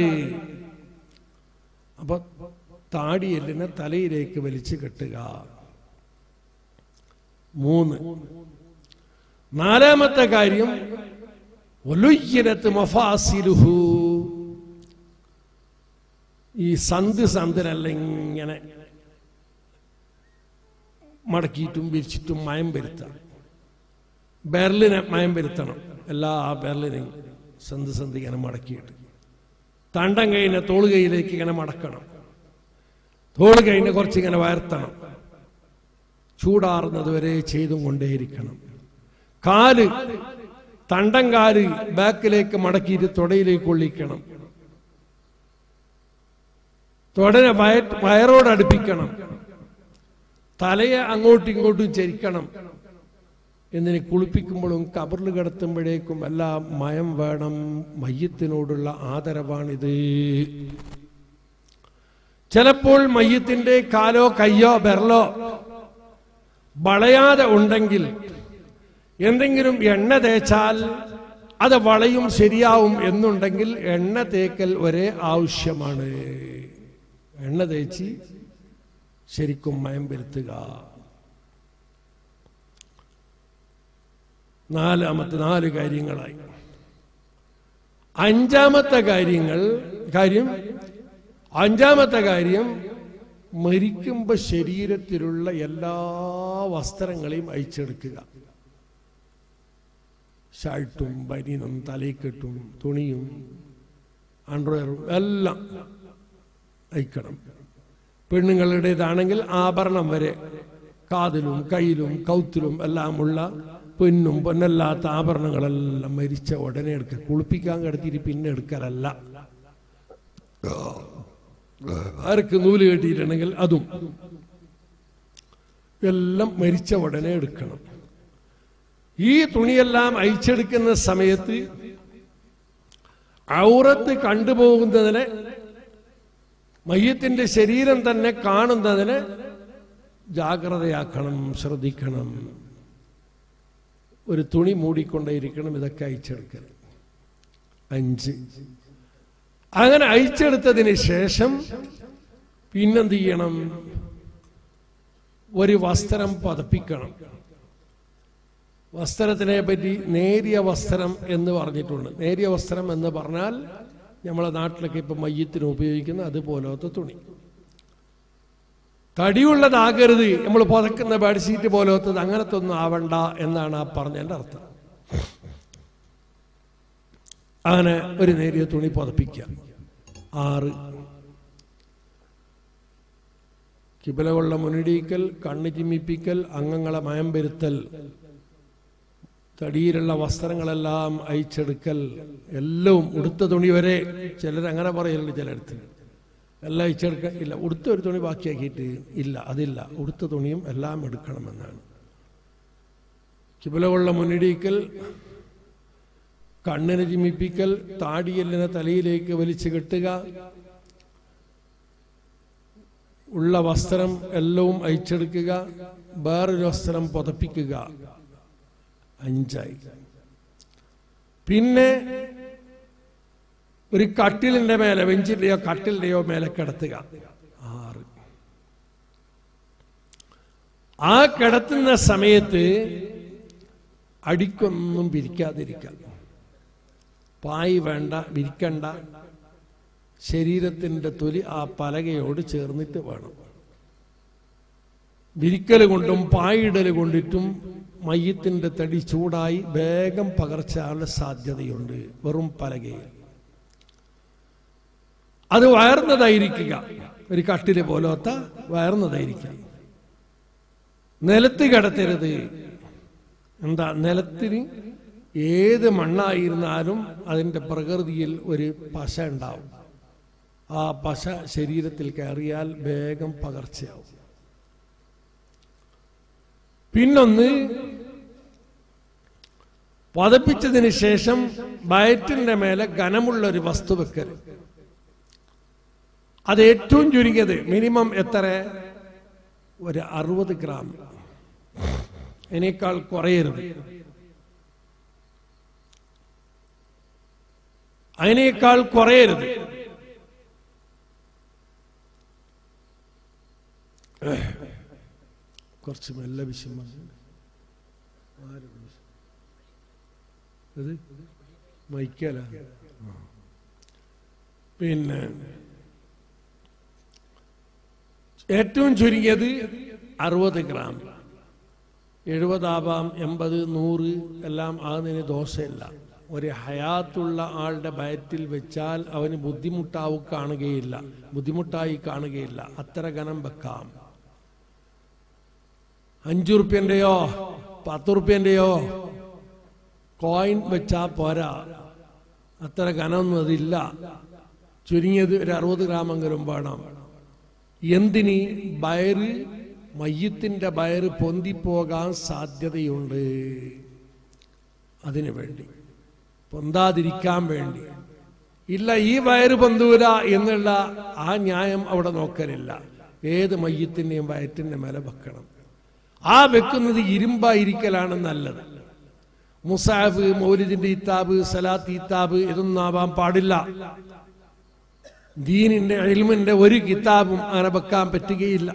Speaker 1: അപ്പൊ താടിയെല്ലിനെ തലയിലേക്ക് വലിച്ചു കെട്ടുക മൂന്ന് നാലാമത്തെ കാര്യം ഒലുയ്യനത്ത് മഫാസിലുഹു ഈ സന്ത് സന്തിനല്ല ഇങ്ങനെ മടക്കിയിട്ടും വിരിച്ചിട്ടും മയം വരുത്താം ബെർലിനെ മയം വരുത്തണം എല്ലാ ബെർലിനെയും സന്ത് സന്ത് ഇങ്ങനെ മടക്കിയിട്ട് തണ്ടം കൈനെ തോള് കൈയിലേക്ക് ഇങ്ങനെ മടക്കണം തോള് കൈനെ കുറച്ച് ഇങ്ങനെ വയർത്തണം ചൂടാറുന്നത് വരെ ചെയ്തും കൊണ്ടേയിരിക്കണം കാല് തണ്ടം കാല് ബാക്കിലേക്ക് മടക്കിയിട്ട് തൊടയിലേക്ക് കൊള്ളിക്കണം തൊടനെ വയ വയറോട് അടുപ്പിക്കണം തലയെ അങ്ങോട്ടും ഇങ്ങോട്ടും ചരിക്കണം എന്നിനെ കുളിപ്പിക്കുമ്പോഴും കബറിൽ കിടത്തുമ്പോഴേക്കും എല്ലാം മയം വേണം മയ്യത്തിനോടുള്ള ആദരവാണിത് ചിലപ്പോൾ മയ്യത്തിന്റെ കാലോ കയ്യോ ബെറലോ വളയാതെ ഉണ്ടെങ്കിൽ എന്തെങ്കിലും എണ്ണ തേച്ചാൽ അത് വളയും ശരിയാവും എന്നുണ്ടെങ്കിൽ എണ്ണ തേക്കൽ ഒരേ ആവശ്യമാണ് എണ്ണ തേച്ച് ശരിക്കും മയം വരുത്തുക നാലാമത്തെ നാല് കാര്യങ്ങളായി അഞ്ചാമത്തെ കാര്യങ്ങൾ കാര്യം അഞ്ചാമത്തെ കാര്യം മരിക്കുമ്പോൾ ശരീരത്തിലുള്ള എല്ലാ വസ്ത്രങ്ങളെയും അയച്ചെടുക്കുക ഷർട്ടും ബനിയനും തലയിക്കെട്ടും തുണിയും അണ്ടർവെയറും എല്ലാം അയക്കണം പെണ്ണുങ്ങളുടേതാണെങ്കിൽ ആഭരണം വരെ കാതിലും കയ്യിലും കൗത്തിലും എല്ലാമുള്ള പൊന്നും പൊന്നല്ലാത്ത ആഭരണങ്ങളെല്ലാം മരിച്ച ഉടനെ എടുക്കുക കുളിപ്പിക്കാൻ കിടത്തിയിട്ട് പിന്നെ എടുക്കലല്ല ആർക്ക് നൂല് കെട്ടിയിട്ടുണ്ടെങ്കിൽ അതും എല്ലാം മരിച്ച ഉടനെ എടുക്കണം ഈ തുണിയെല്ലാം അയച്ചെടുക്കുന്ന സമയത്ത് ഔറത്ത് കണ്ടുപോകുന്നതിനെ മയ്യത്തിന്റെ ശരീരം തന്നെ കാണുന്നതിന് ജാഗ്രതയാക്കണം ശ്രദ്ധിക്കണം ഒരു തുണി മൂടിക്കൊണ്ടേയിരിക്കണം ഇതൊക്കെ അയച്ചെടുക്കൽ അഞ്ച് അങ്ങനെ അയച്ചെടുത്തതിന് ശേഷം പിന്നെന്ത് ചെയ്യണം ഒരു വസ്ത്രം പതപ്പിക്കണം വസ്ത്രത്തിനെ പറ്റി നേരിയ വസ്ത്രം എന്ന് പറഞ്ഞിട്ടുണ്ട് നേരിയ വസ്ത്രം എന്ന് പറഞ്ഞാൽ നമ്മളെ നാട്ടിലൊക്കെ ഇപ്പം മയ്യത്തിന് ഉപയോഗിക്കുന്ന അതുപോലത്തെ തുണി തടിയുള്ളതാകരുത് നമ്മൾ പുതക്കുന്ന ബെഡ്ഷീറ്റ് പോലത്തത് അങ്ങനത്തെ ഒന്നും ആവണ്ട എന്നാണ് ആ പറഞ്ഞതിൻ്റെ അർത്ഥം അങ്ങനെ ഒരു നേരിയ തുണി പുതപ്പിക്കുക ആറ് കിബിലകൊള്ള മുനിടിക്കൽ കണ്ണ് ചിമ്മിപ്പിക്കൽ അംഗങ്ങളെ മയം വരുത്തൽ തടിയിലുള്ള വസ്ത്രങ്ങളെല്ലാം അയച്ചെടുക്കൽ എല്ലാം ഉടുത്ത തുണി വരെ ചിലർ അങ്ങനെ പറയലുണ്ട് ചിലടത്ത് എല്ലാം അയച്ചെടുക്കാൻ ഇല്ല ഉടുത്ത ഒരു തുണി ബാക്കിയാക്കിയിട്ട് ഇല്ല അതില്ല ഉടുത്ത തുണിയും എല്ലാം എടുക്കണമെന്നാണ് കിബിലകൊള്ള മുന്നിടിക്കൽ കണ്ണിനെ ചിമ്മിപ്പിക്കൽ താടിയെല്ലിനെ തലയിലേക്ക് വലിച്ചു കെട്ടുക ഉള്ള വസ്ത്രം എല്ലവും അയച്ചെടുക്കുക വേറൊരു വസ്ത്രം പുതപ്പിക്കുക അഞ്ചായി പിന്നെ ഒരു കട്ടിലിന്റെ മേലെ വെഞ്ചിന്റെയോ കട്ടിലിന്റെയോ മേലെ കിടത്തുക ആറ് ആ കിടത്തുന്ന സമയത്ത് അടിക്കൊന്നും വിരിക്കാതിരിക്കാം പായ് വേണ്ട വിരിക്കണ്ട ശരീരത്തിന്റെ തൊലി ആ പലകയോട് ചേർന്നിട്ട് വേണം വിരിക്കൽ കൊണ്ടും പായിടൽ കൊണ്ടിട്ടും മയ്യത്തിന്റെ തടി ചൂടായി വേഗം പകർച്ചാനുള്ള സാധ്യതയുണ്ട് വെറും പലകയിൽ അത് വയർന്നതായിരിക്കുക ഒരു കട്ടില് പോലത്ത വയർന്നതായിരിക്കാം നിലത്ത് കിടത്തരുത് എന്താ നിലത്തിന് ഏത് മണ്ണായിരുന്നാലും അതിൻ്റെ പ്രകൃതിയിൽ ഒരു പശ ഉണ്ടാവും ആ പശ ശരീരത്തിൽ കയറിയാൽ വേഗം പകർച്ചയാവും പിന്നൊന്ന് പതപ്പിച്ചതിന് ശേഷം വയറ്റിന്റെ മേലെ ഘനമുള്ള ഒരു വസ്തു വെക്കൽ അത് ഏറ്റവും ചുരുങ്ങിയത് മിനിമം എത്ര ഒരു അറുപത് ഗ്രാം അതിനേക്കാൾ കുറയരുത് അതിനേക്കാൾ കുറയരുത് കുറച്ച് മെല്ലെ വിഷയം ഇത് മൈക്കല പിന്നെ ഏറ്റവും ചുരുങ്ങിയത് അറുപത് ഗ്രാം എഴുപതാവാം എൺപത് നൂറ് എല്ലാം ആകുന്നതിന് ദോഷമില്ല ഒരു ഹയാത്തുള്ള ആളുടെ വയറ്റിൽ വെച്ചാൽ അവന് ബുദ്ധിമുട്ടാവും കാണുകയില്ല ബുദ്ധിമുട്ടായി കാണുകയില്ല അത്ര ഘനം വെക്കാം അഞ്ചു റുപ്യന്റെയോ പത്ത് റുപ്യന്റെയോ കോയിൻ വെച്ചാ പോരാ അത്ര ഘനമൊന്നും അതില്ല ചുരുങ്ങിയത് ഒരു അറുപത് ഗ്രാമെങ്കിലും വേണം എന്തിന് വയറ് മയ്യത്തിന്റെ വയറ് പൊന്തിപ്പോകാൻ സാധ്യതയുണ്ട് അതിനു വേണ്ടി പൊന്താതിരിക്കാൻ വേണ്ടി ഇല്ല ഈ വയറ് പൊന്തൂര എന്നുള്ള ആ ന്യായം അവിടെ നോക്കലില്ല ഏത് മയ്യത്തിന്റെയും വയറ്റിന്റെ മേലെ വെക്കണം ആ വെക്കുന്നത് ഇരുമ്പായിരിക്കലാണ് നല്ലത് മുസാഫ് മൗലിദിന്റെ ഇത്താബ് സലാത്ത് ഇത്താബ് ഇതൊന്നും ആവാൻ പാടില്ല ദീനിന്റെ എൽമിന്റെ ഒരു കിതാബും അങ്ങനെ വെക്കാൻ പറ്റുകയില്ല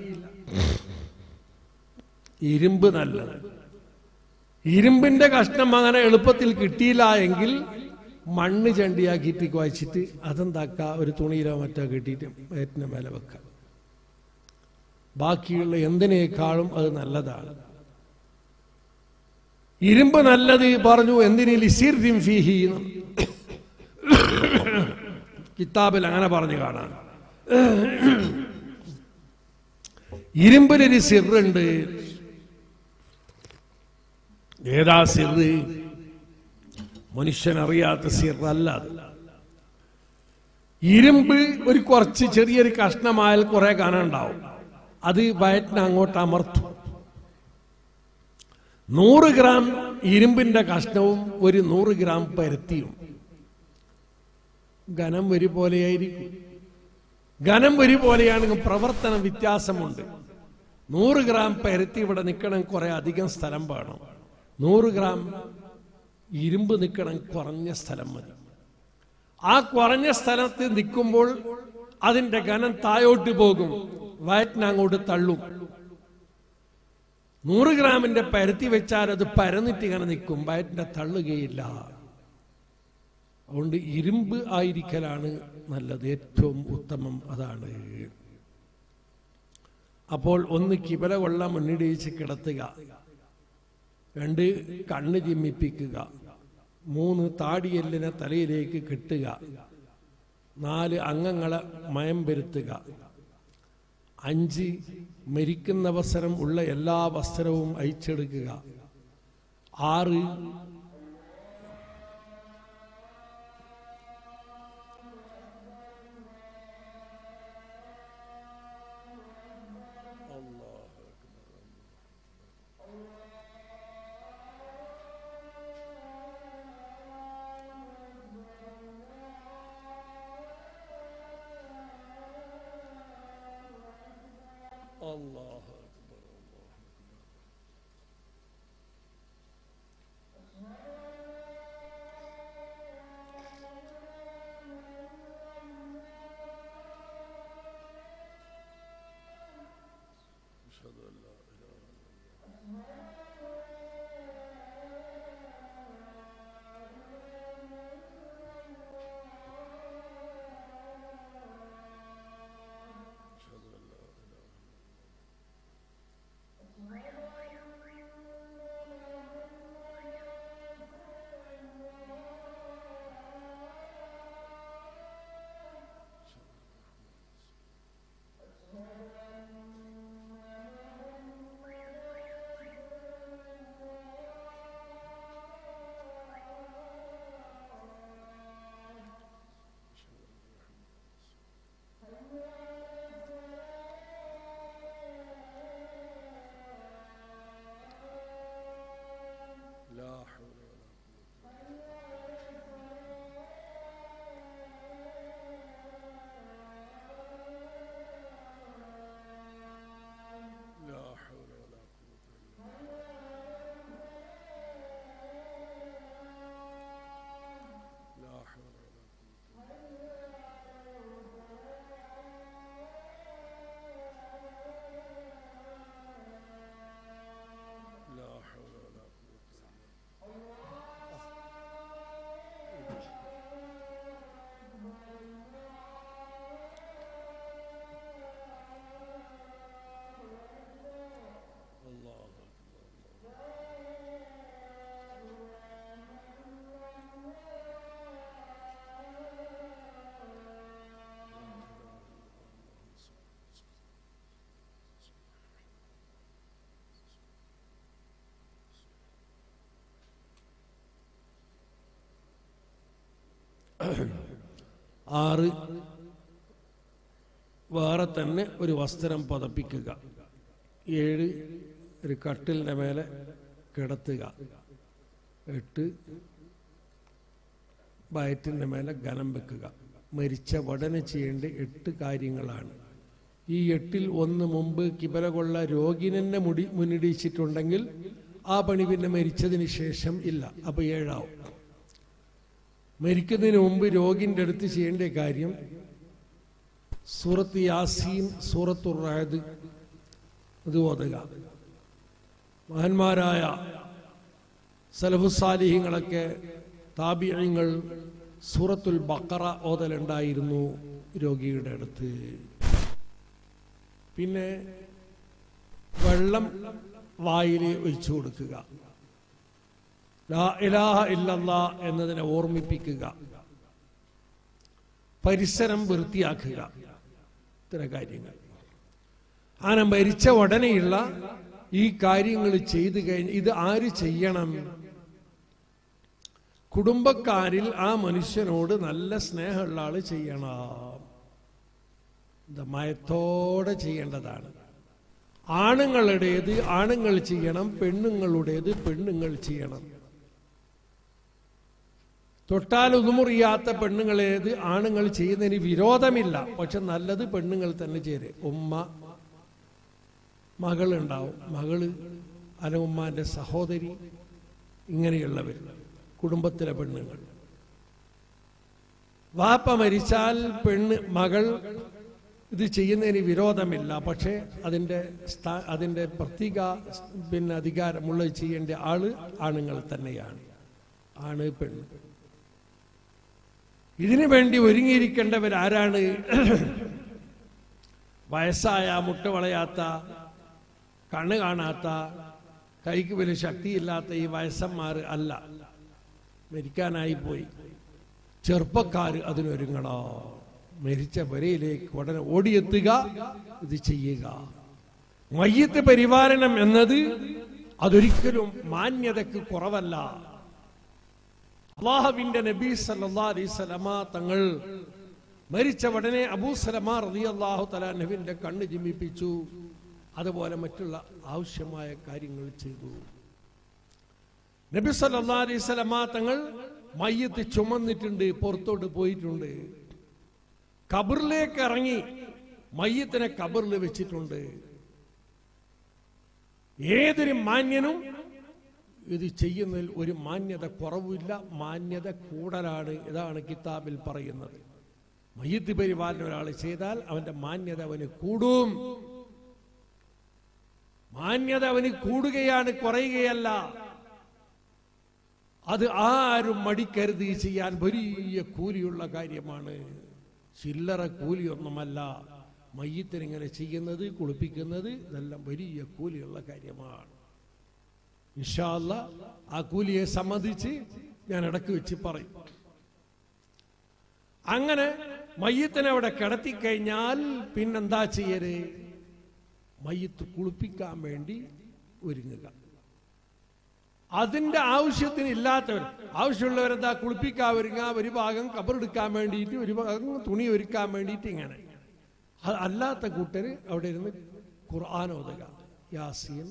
Speaker 1: ഇരുമ്പ് നല്ലത് ഇരുമ്പിന്റെ കഷ്ണം അങ്ങനെ എളുപ്പത്തിൽ കിട്ടിയില്ല എങ്കിൽ മണ്ണ് ചണ്ടിയാക്കിയിട്ട് കുഴച്ചിട്ട് അതെന്താക്ക ഒരു തുണിയിലോ മറ്റോ കെട്ടിയിട്ട് വയറ്റിന്റെ മേലെ വെക്കാം ബാക്കിയുള്ള എന്തിനേക്കാളും അത് നല്ലതാണ് ഇരുമ്പ് നല്ലത് പറഞ്ഞു എന്തിനിൽ ഫീഹി കിതാബിൽ അങ്ങനെ പറഞ്ഞു കാണാൻ ഇരുമ്പിലൊരു സിറുണ്ട് ഏതാ സിറ് മനുഷ്യൻ അറിയാത്ത സിറല്ല അത് ഇരുമ്പ് ഒരു കുറച്ച് ചെറിയൊരു കഷ്ണമായാൽ കുറെ കാണാനുണ്ടാവും അത് വയറ്റിന് അങ്ങോട്ട് അമർത്തും നൂറ് ഗ്രാം ഇരുമ്പിന്റെ കഷ്ണവും ഒരു നൂറ് ഗ്രാം പരുത്തിയും ഘനം ഒരു പോലെയായിരിക്കും ഘനം ഒരു പോലെയാണെങ്കിൽ പ്രവർത്തന വ്യത്യാസമുണ്ട് നൂറ് ഗ്രാം പരുത്തി ഇവിടെ നിൽക്കണം കുറെ അധികം സ്ഥലം വേണം നൂറ് ഗ്രാം ഇരുമ്പ് നിൽക്കണം കുറഞ്ഞ സ്ഥലം മതി ആ കുറഞ്ഞ സ്ഥലത്ത് നിൽക്കുമ്പോൾ അതിന്റെ ഘനം തായോട്ട് പോകും വയറ്റിനങ്ങോട്ട് തള്ളും നൂറ് ഗ്രാമിന്റെ പരുത്തി വെച്ചാൽ അത് പരന്നിട്ട് ഇങ്ങനെ നിൽക്കും വയറ്റിന്റെ തള്ളുകയില്ല അതുകൊണ്ട് ഇരുമ്പ് ആയിരിക്കലാണ് നല്ലത് ഏറ്റവും ഉത്തമം അതാണ് അപ്പോൾ ഒന്ന് കിബല കൊള്ള മുന്നിടിച്ച് കിടത്തുക രണ്ട് കണ്ണ് ചിമ്മിപ്പിക്കുക മൂന്ന് താടിയെല്ലിനെ തലയിലേക്ക് കെട്ടുക നാല് അംഗങ്ങളെ മയം വരുത്തുക അഞ്ച് മരിക്കുന്ന അവസരം ഉള്ള എല്ലാ വസ്ത്രവും അയച്ചെടുക്കുക ആറ് ആറ് വേറെ തന്നെ ഒരു വസ്ത്രം പതപ്പിക്കുക ഏഴ് ഒരു കട്ടിലിൻ്റെ മേലെ കിടത്തുക എട്ട് വയറ്റിൻ്റെ മേലെ ഘനം വെക്കുക മരിച്ച ഉടനെ ചെയ്യേണ്ട എട്ട് കാര്യങ്ങളാണ് ഈ എട്ടിൽ ഒന്ന് മുമ്പ് കിബല കൊള്ള രോഗിനെന്നെ മുടി മുന്നിടിച്ചിട്ടുണ്ടെങ്കിൽ ആ പണി പിന്നെ മരിച്ചതിന് ശേഷം ഇല്ല അപ്പൊ ഏഴാവും മരിക്കുന്നതിന് മുമ്പ് രോഗിൻ്റെ അടുത്ത് ചെയ്യേണ്ട കാര്യം സൂറത്ത് യാസീൻ സൂറത്തുറായത് ഇത് ഓതുക മഹാന്മാരായ സലഫുസാലിഹ്യങ്ങളൊക്കെ താബിയങ്ങൾ സൂറത്തുൽ ബക്കറ ഓതലുണ്ടായിരുന്നു രോഗിയുടെ അടുത്ത് പിന്നെ വെള്ളം വായിൽ ഒഴിച്ചു കൊടുക്കുക ലാ ഇലാഹ ഇല്ലല്ലാ എന്നതിനെ ഓർമ്മിപ്പിക്കുക പരിസരം വൃത്തിയാക്കുക ഇത്തരം കാര്യങ്ങൾ അങ്ങനെ മരിച്ച ഉടനെയുള്ള ഈ കാര്യങ്ങൾ ചെയ്തു കഴിഞ്ഞ് ഇത് ആര് ചെയ്യണം കുടുംബക്കാരിൽ ആ മനുഷ്യനോട് നല്ല സ്നേഹമുള്ള ആള് ചെയ്യണം ഇത് മയത്തോടെ ചെയ്യേണ്ടതാണ് ആണുങ്ങളുടേത് ആണുങ്ങൾ ചെയ്യണം പെണ്ണുങ്ങളുടേത് പെണ്ണുങ്ങൾ ചെയ്യണം തൊട്ടാൽ ഉതുമുറിയാത്ത പെണ്ണുങ്ങളേത് ആണുങ്ങൾ ചെയ്യുന്നതിന് വിരോധമില്ല പക്ഷെ നല്ലത് പെണ്ണുങ്ങൾ തന്നെ ചേര് ഉമ്മ മകളുണ്ടാവും മകള് അല്ല ഉമ്മാന്റെ സഹോദരി ഇങ്ങനെയുള്ളവർ കുടുംബത്തിലെ പെണ്ണുങ്ങൾ വാപ്പ മരിച്ചാൽ പെണ്ണ് മകൾ ഇത് ചെയ്യുന്നതിന് വിരോധമില്ല പക്ഷേ അതിൻ്റെ സ്ഥാ- അതിൻ്റെ പ്രത്യേക പിന്നെ അധികാരമുള്ള ചെയ്യേണ്ട ആള് ആണുങ്ങൾ തന്നെയാണ് ആണ് പെണ്ണ് ഇതിനു വേണ്ടി ഒരുങ്ങിയിരിക്കേണ്ടവരാരാണ് വയസ്സായ മുട്ട വളയാത്ത കണ്ണ് കാണാത്ത കൈക്ക് വലിയ ശക്തിയില്ലാത്ത ഈ വയസ്സന്മാർ അല്ല മരിക്കാനായി പോയി ചെറുപ്പക്കാർ അതിനൊരുങ്ങണോ മരിച്ച വരയിലേക്ക് ഉടനെ ഓടിയെത്തുക ഇത് ചെയ്യുക മയ്യത്ത് പരിപാലനം എന്നത് അതൊരിക്കലും മാന്യതയ്ക്ക് കുറവല്ല അള്ളാഹുവിന്റെ നബി സല്ലാ അലൈസലമ തങ്ങൾ മരിച്ച ഉടനെ അബൂ സലമ റതി അള്ളാഹു തലാഹുവിന്റെ കണ്ണ് ജിമ്മിപ്പിച്ചു അതുപോലെ മറ്റുള്ള ആവശ്യമായ കാര്യങ്ങൾ ചെയ്തു നബി സല്ലാ അലൈഹി സ്വലമ തങ്ങൾ മയ്യത്ത് ചുമന്നിട്ടുണ്ട് പുറത്തോട്ട് പോയിട്ടുണ്ട് കബറിലേക്ക് ഇറങ്ങി മയ്യത്തിനെ കബറിൽ വെച്ചിട്ടുണ്ട് ഏതൊരു മാന്യനും ഇത് ചെയ്യുന്നതിൽ ഒരു മാന്യത കുറവില്ല മാന്യത കൂടുതലാണ് ഇതാണ് കിതാബിൽ പറയുന്നത് മയ്യത്ത് പരിപാലനം ഒരാൾ ചെയ്താൽ അവന്റെ മാന്യത അവന് കൂടും മാന്യത അവന് കൂടുകയാണ് കുറയുകയല്ല അത് ആരും മടിക്കരുത് ചെയ്യാൻ വലിയ കൂലിയുള്ള കാര്യമാണ് ചില്ലറ കൂലിയൊന്നുമല്ല മയ്യത്തിന് ഇങ്ങനെ ചെയ്യുന്നത് കുളിപ്പിക്കുന്നത് ഇതെല്ലാം വലിയ കൂലിയുള്ള കാര്യമാണ് ഇൻഷാല്ല ആ കൂലിയെ സംബന്ധിച്ച് ഞാൻ ഇടക്ക് വെച്ച് പറയും അങ്ങനെ മയ്യത്തിനെ അവിടെ കിടത്തിക്കഴിഞ്ഞാൽ പിന്നെന്താ ചെയ്യര് മയ്യത്ത് കുളിപ്പിക്കാൻ വേണ്ടി ഒരുങ്ങുക അതിന്റെ ആവശ്യത്തിന് ഇല്ലാത്തവർ ആവശ്യമുള്ളവരെന്താ കുളിപ്പിക്കാൻ ഒരുങ്ങുക ഒരു ഭാഗം കബറെടുക്കാൻ വേണ്ടിയിട്ട് ഒരു ഭാഗം തുണി ഒരുക്കാൻ വേണ്ടിയിട്ട് ഇങ്ങനെ അത് അല്ലാത്ത കൂട്ടര് അവിടെ ഇരുന്ന് ഖുർആൻ ഓതുക യാസീൻ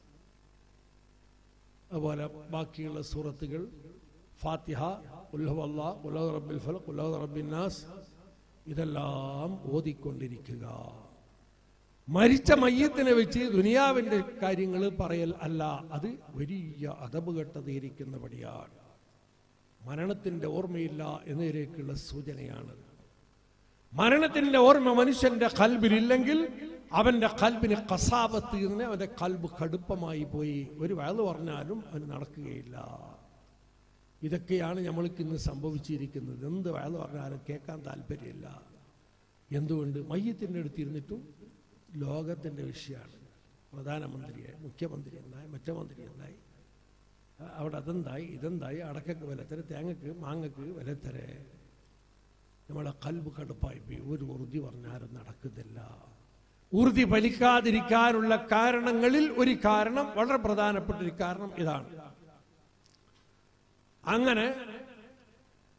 Speaker 1: അതുപോലെ ബാക്കിയുള്ള സൂറത്തുകൾ ഫാത്തിഹ ഉല്ലഹു അല്ലാ ഉല്ലഹു റബ്ബിൽ ഫലഖ് ഉല്ലഹു റബ്ബിൻ നാസ് ഇതെല്ലാം ഓതിക്കൊണ്ടിരിക്കുക മരിച്ച മയ്യത്തിനെ വെച്ച് ദുനിയാവിന്റെ കാര്യങ്ങൾ പറയൽ അല്ല അത് വലിയ അതപുകെട്ടതയിരിക്കുന്ന പടിയാണ് മരണത്തിന്റെ ഓർമ്മയില്ല എന്നതിലേക്കുള്ള സൂചനയാണ് മരണത്തിന്റെ ഓർമ്മ മനുഷ്യന്റെ കൽബിലില്ലെങ്കിൽ അവന്റെ കൽബിന് കസാപത്ത് എന്ന് അവന്റെ കൽബ് കടുപ്പമായി പോയി ഒരു വയത് പറഞ്ഞാലും അവന് നടക്കുകയില്ല ഇതൊക്കെയാണ് നമ്മൾക്ക് ഇന്ന് സംഭവിച്ചിരിക്കുന്നത് എന്ത് വയത് പറഞ്ഞാലും കേൾക്കാൻ താല്പര്യമില്ല എന്തുകൊണ്ട് മയ്യത്തിൻ്റെ അടുത്തിരുന്നിട്ടും ലോകത്തിൻ്റെ വിഷയമാണ് പ്രധാനമന്ത്രിയെ മുഖ്യമന്ത്രി എന്തായി മറ്റേ മന്ത്രി എന്തായി അ- അവിടെ അതെന്തായി ഇതെന്തായി അടക്കക്ക് വിലത്തര തേങ്ങക്ക് മാങ്ങക്ക് വിലത്തര നമ്മളെ കൽബ് കടുപ്പായി പോയി ഒരു ഉറുതി പറഞ്ഞാലും നടക്കുന്നില്ല ഉറുതി ഫലിക്കാതിരിക്കാനുള്ള കാരണങ്ങളിൽ ഒരു കാരണം വളരെ പ്രധാനപ്പെട്ട ഒരു കാരണം ഇതാണ് അങ്ങനെ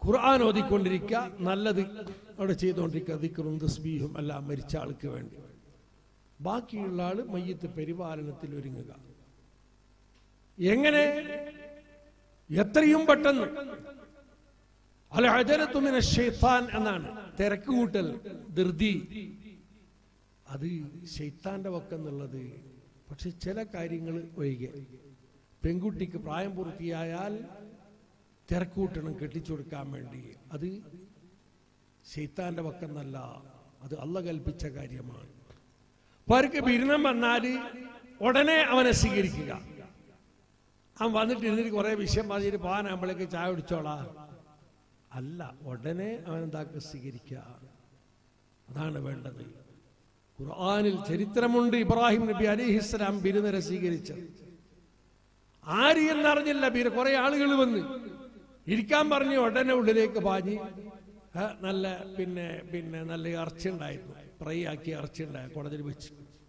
Speaker 1: ഖുർആൻ ഓതിക്കൊണ്ടിരിക്കുക നല്ലത് അവിടെ ചെയ്തുകൊണ്ടിരിക്കുക ദിക്റും തസ്ബീഹും എല്ലാം മരിച്ച ആൾക്ക് വേണ്ടി ബാക്കിയുള്ള ആള് മയ്യത്ത് പരിപാലനത്തിൽ ഒരുങ്ങുക എങ്ങനെ എത്രയും പെട്ടെന്ന് അല്ല അജലത്തുമിന ഷെയ്ത്താൻ എന്നാണ് തിരക്ക് കൂട്ടൽ ധൃതി അത് ഷെയ്ത്താന്റെ വക്കെന്നുള്ളത് പക്ഷെ ചില കാര്യങ്ങൾ ഒഴികെ പെൺകുട്ടിക്ക് പ്രായം പൂർത്തിയായാൽ തിരക്കൂട്ടണം കെട്ടിച്ചു കൊടുക്കാൻ വേണ്ടി അത് ഷെയ്ത്താന്റെ വക്കെന്നല്ല അത് അല്ല കൽപ്പിച്ച കാര്യമാണ് അവർക്ക് ബിരുദം വന്നാൽ ഉടനെ അവനെ സ്വീകരിക്കുക അവൻ വന്നിട്ട് ഇരുന്നിട്ട് കുറെ വിഷയം പറഞ്ഞിട്ട് പോകാനാകുമ്പോഴേക്ക് ചായ കുടിച്ചോളാ അല്ല ഉടനെ അവൻ എന്താക്കുക സ്വീകരിക്കുക അതാണ് വേണ്ടത് ഖുർആനിൽ ചരിത്രമുണ്ട് ഇബ്രാഹിം നബി അലിഹിസ്ലാം ബിരുദരെ സ്വീകരിച്ചത് ആര് എന്നറിഞ്ഞില്ല ബിരു കുറെ ആളുകൾ വന്ന് ഇരിക്കാൻ പറഞ്ഞ് ഉടനെ ഉള്ളിലേക്ക് പാഞ്ഞ് ആ, നല്ല പിന്നെ പിന്നെ നല്ല ഇറച്ചി ഉണ്ടായിരുന്നു ഫ്രൈ ആക്കി ഇറച്ചി ഉണ്ടായി കുടതിൽ വെച്ച്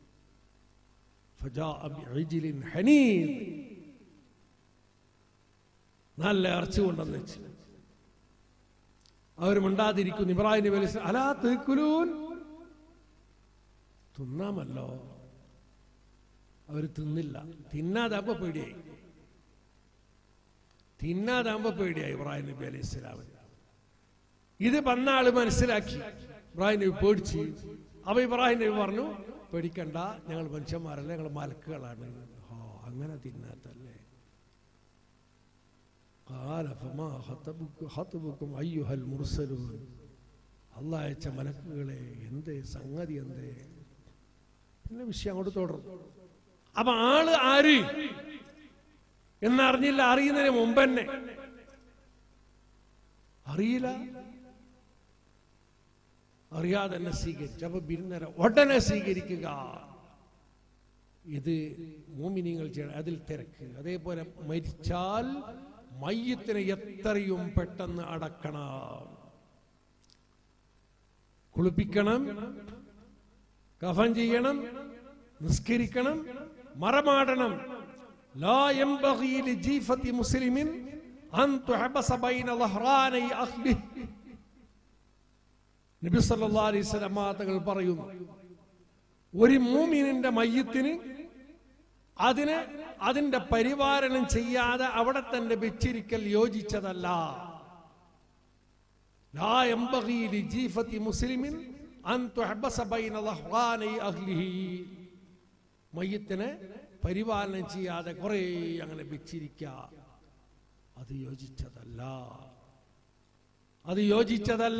Speaker 1: فجاء بعجل حنيذ. നല്ല ഇറച്ചി കൊണ്ടെന്ന് വെച്ച് അവർ മിണ്ടാതിരിക്കുന്നു ഇബ്രാഹിം നബി അലൈഹി സ്വലാം, അലാ തീക്കുലൂൻ തിന്നാമല്ലോ അവർ തിന്നില്ല തിന്നാതാകുമ്പോ പേടിയായി തിന്നാതാകുമ്പോ പേടിയായി ഇബ്രാഹിം നബി അലൈഹി സ്വലാമിന് ഇത് വന്ന ആള് മനസ്സിലാക്കി ഇബ്രാഹിം നബി പേടിച്ച് അപ്പൊ ഇബ്രാഹിം നബി പറഞ്ഞു പേടിക്കണ്ട ഞങ്ങൾ മനുഷ്യന്മാരല്ല ഞങ്ങൾ മലക്കുകളാണ് ഓ അങ്ങനെ തിന്നാത്തല്ലേ قال فما خطبك خطبكم أيها المرسلون അള്ളാഹ് അയച്ച മലക്കുകളെ എന്തേ സംഗതി എന്തേ പിന്നെ വിഷയം അങ്ങോട്ട് തുടർന്നു അപ്പൊ ആള് ആര് എന്നറിഞ്ഞില്ല അറിയുന്നതിന് മുമ്പ് തന്നെ അറിയില്ല അറിയാതെ തന്നെ സ്വീകരിച്ചു അപ്പൊ ബിരുന്നര ഉടനെ സ്വീകരിക്കുക ഇത് മോമിനിങ്ങൾ ചെയ്യണം അതിൽ തിരക്ക് അതേപോലെ മരിച്ചാൽ മയ്യത്തിനെ എത്രയും പെട്ടെന്ന് അടക്കണം കുളിപ്പിക്കണം കഫൻ ചെയ്യണം നിസ്കരിക്കണം മറമാടണം لا ينبغي لجيفة مسلم أن تحبس بين ظهراني أخله നബി സല്ലല്ലാഹു അലൈഹി വസല്ലം തങ്ങൾ പറയുന്നു ഒരു മൂമിനിന്റെ മയ്യത്തിന് അതിന് അതിന്റെ പരിപാലനം ചെയ്യാതെ അവിടെ തന്നെ വെച്ചിരിക്കൽ യോജിച്ചതല്ല ലാ യംബഗി ലിജീഫത്തി മുസ്ലിമിൻ അൻ തുഹബസ ബൈന ളഹ്റാനി അഹ്ലിഹി മയ്യത്തിനെ പരിപാലനം ചെയ്യാതെ കുറെ അങ്ങനെ വെച്ചിരിക്കുക അത് യോജിച്ചതല്ല അത് യോജിച്ചതല്ല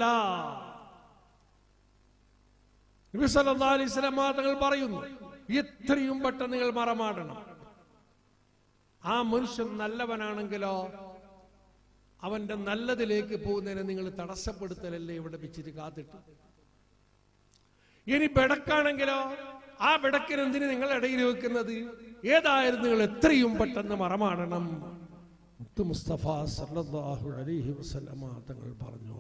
Speaker 1: നബി സല്ലല്ലാഹു അലൈഹി വസല്ലം തങ്ങൾ പറയുന്നു എത്രയും പെട്ടെന്ന് നിങ്ങൾ മറമാടണം ആ മനുഷ്യൻ നല്ലവനാണെങ്കിലോ അവന്റെ നല്ലതിലേക്ക് പോകുന്നതിനെ നിങ്ങൾ തടസ്സപ്പെടുത്തലല്ലേ ഇവിടെ വെച്ചിട്ട് കാത്തിട്ട് ഇനി ബെടക്കാണെങ്കിലോ ആ ബെടക്കിന് എന്തിന് നിങ്ങൾ ഇടയിൽ വെക്കുന്നത് ഏതായാലും നിങ്ങൾ എത്രയും പെട്ടെന്ന് മറമാടണം മുത്തു മുസ്തഫ സല്ലല്ലാഹു അലൈഹി വസല്ലമ തങ്ങൾ പറഞ്ഞു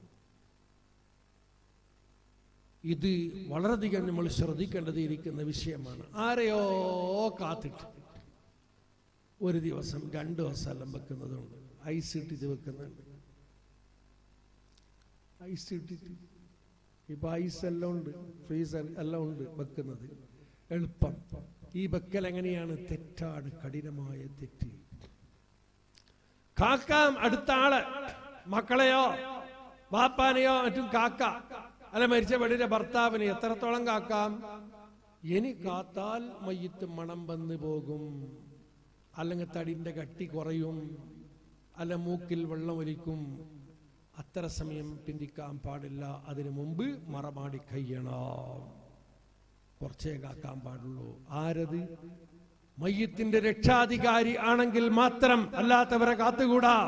Speaker 1: ഇത് വളരെയധികം നമ്മൾ ശ്രദ്ധിക്കേണ്ടതിരിക്കുന്ന വിഷയമാണ് ആരെയോ കാത്തിട്ട് ഒരു ദിവസം രണ്ട് ദിവസം എല്ലാം വെക്കുന്നതുണ്ട് ഐസ് ഇട്ടിട്ട് വെക്കുന്നുണ്ട് ഐസ് ഇട്ടിട്ട് ഇപ്പൊ ഐസ് എല്ലാം ഉണ്ട് ഫ്രീസർ എല്ലാം ഉണ്ട് വെക്കുന്നത് എളുപ്പം ഈ വെക്കൽ എങ്ങനെയാണ് തെറ്റാണ് കഠിനമായ തെറ്റ് കാക്കാം അടുത്ത ആള് മക്കളെയോ ബാപ്പാനെയോ മറ്റും കാക്ക അല്ല മരിച്ച പെണ്ണിന്റെ ഭർത്താവിനെ എത്രത്തോളം കാക്കാം ഇനി കാത്താൽ മയ്യത്ത് മണം വന്നു പോകും അല്ലെങ്കിൽ തടിന്റെ കട്ടി കുറയും അല്ല മൂക്കിൽ വെള്ളം ഒലിക്കും അത്ര സമയം പിന്തിക്കാൻ പാടില്ല അതിനു മുമ്പ് മറമാടി കഴിയണം കുറച്ചേ കാക്കാൻ പാടുള്ളൂ ആരത് മയ്യത്തിന്റെ രക്ഷാധികാരി ആണെങ്കിൽ മാത്രം അല്ലാത്തവരെ കാത്തുകൂടാ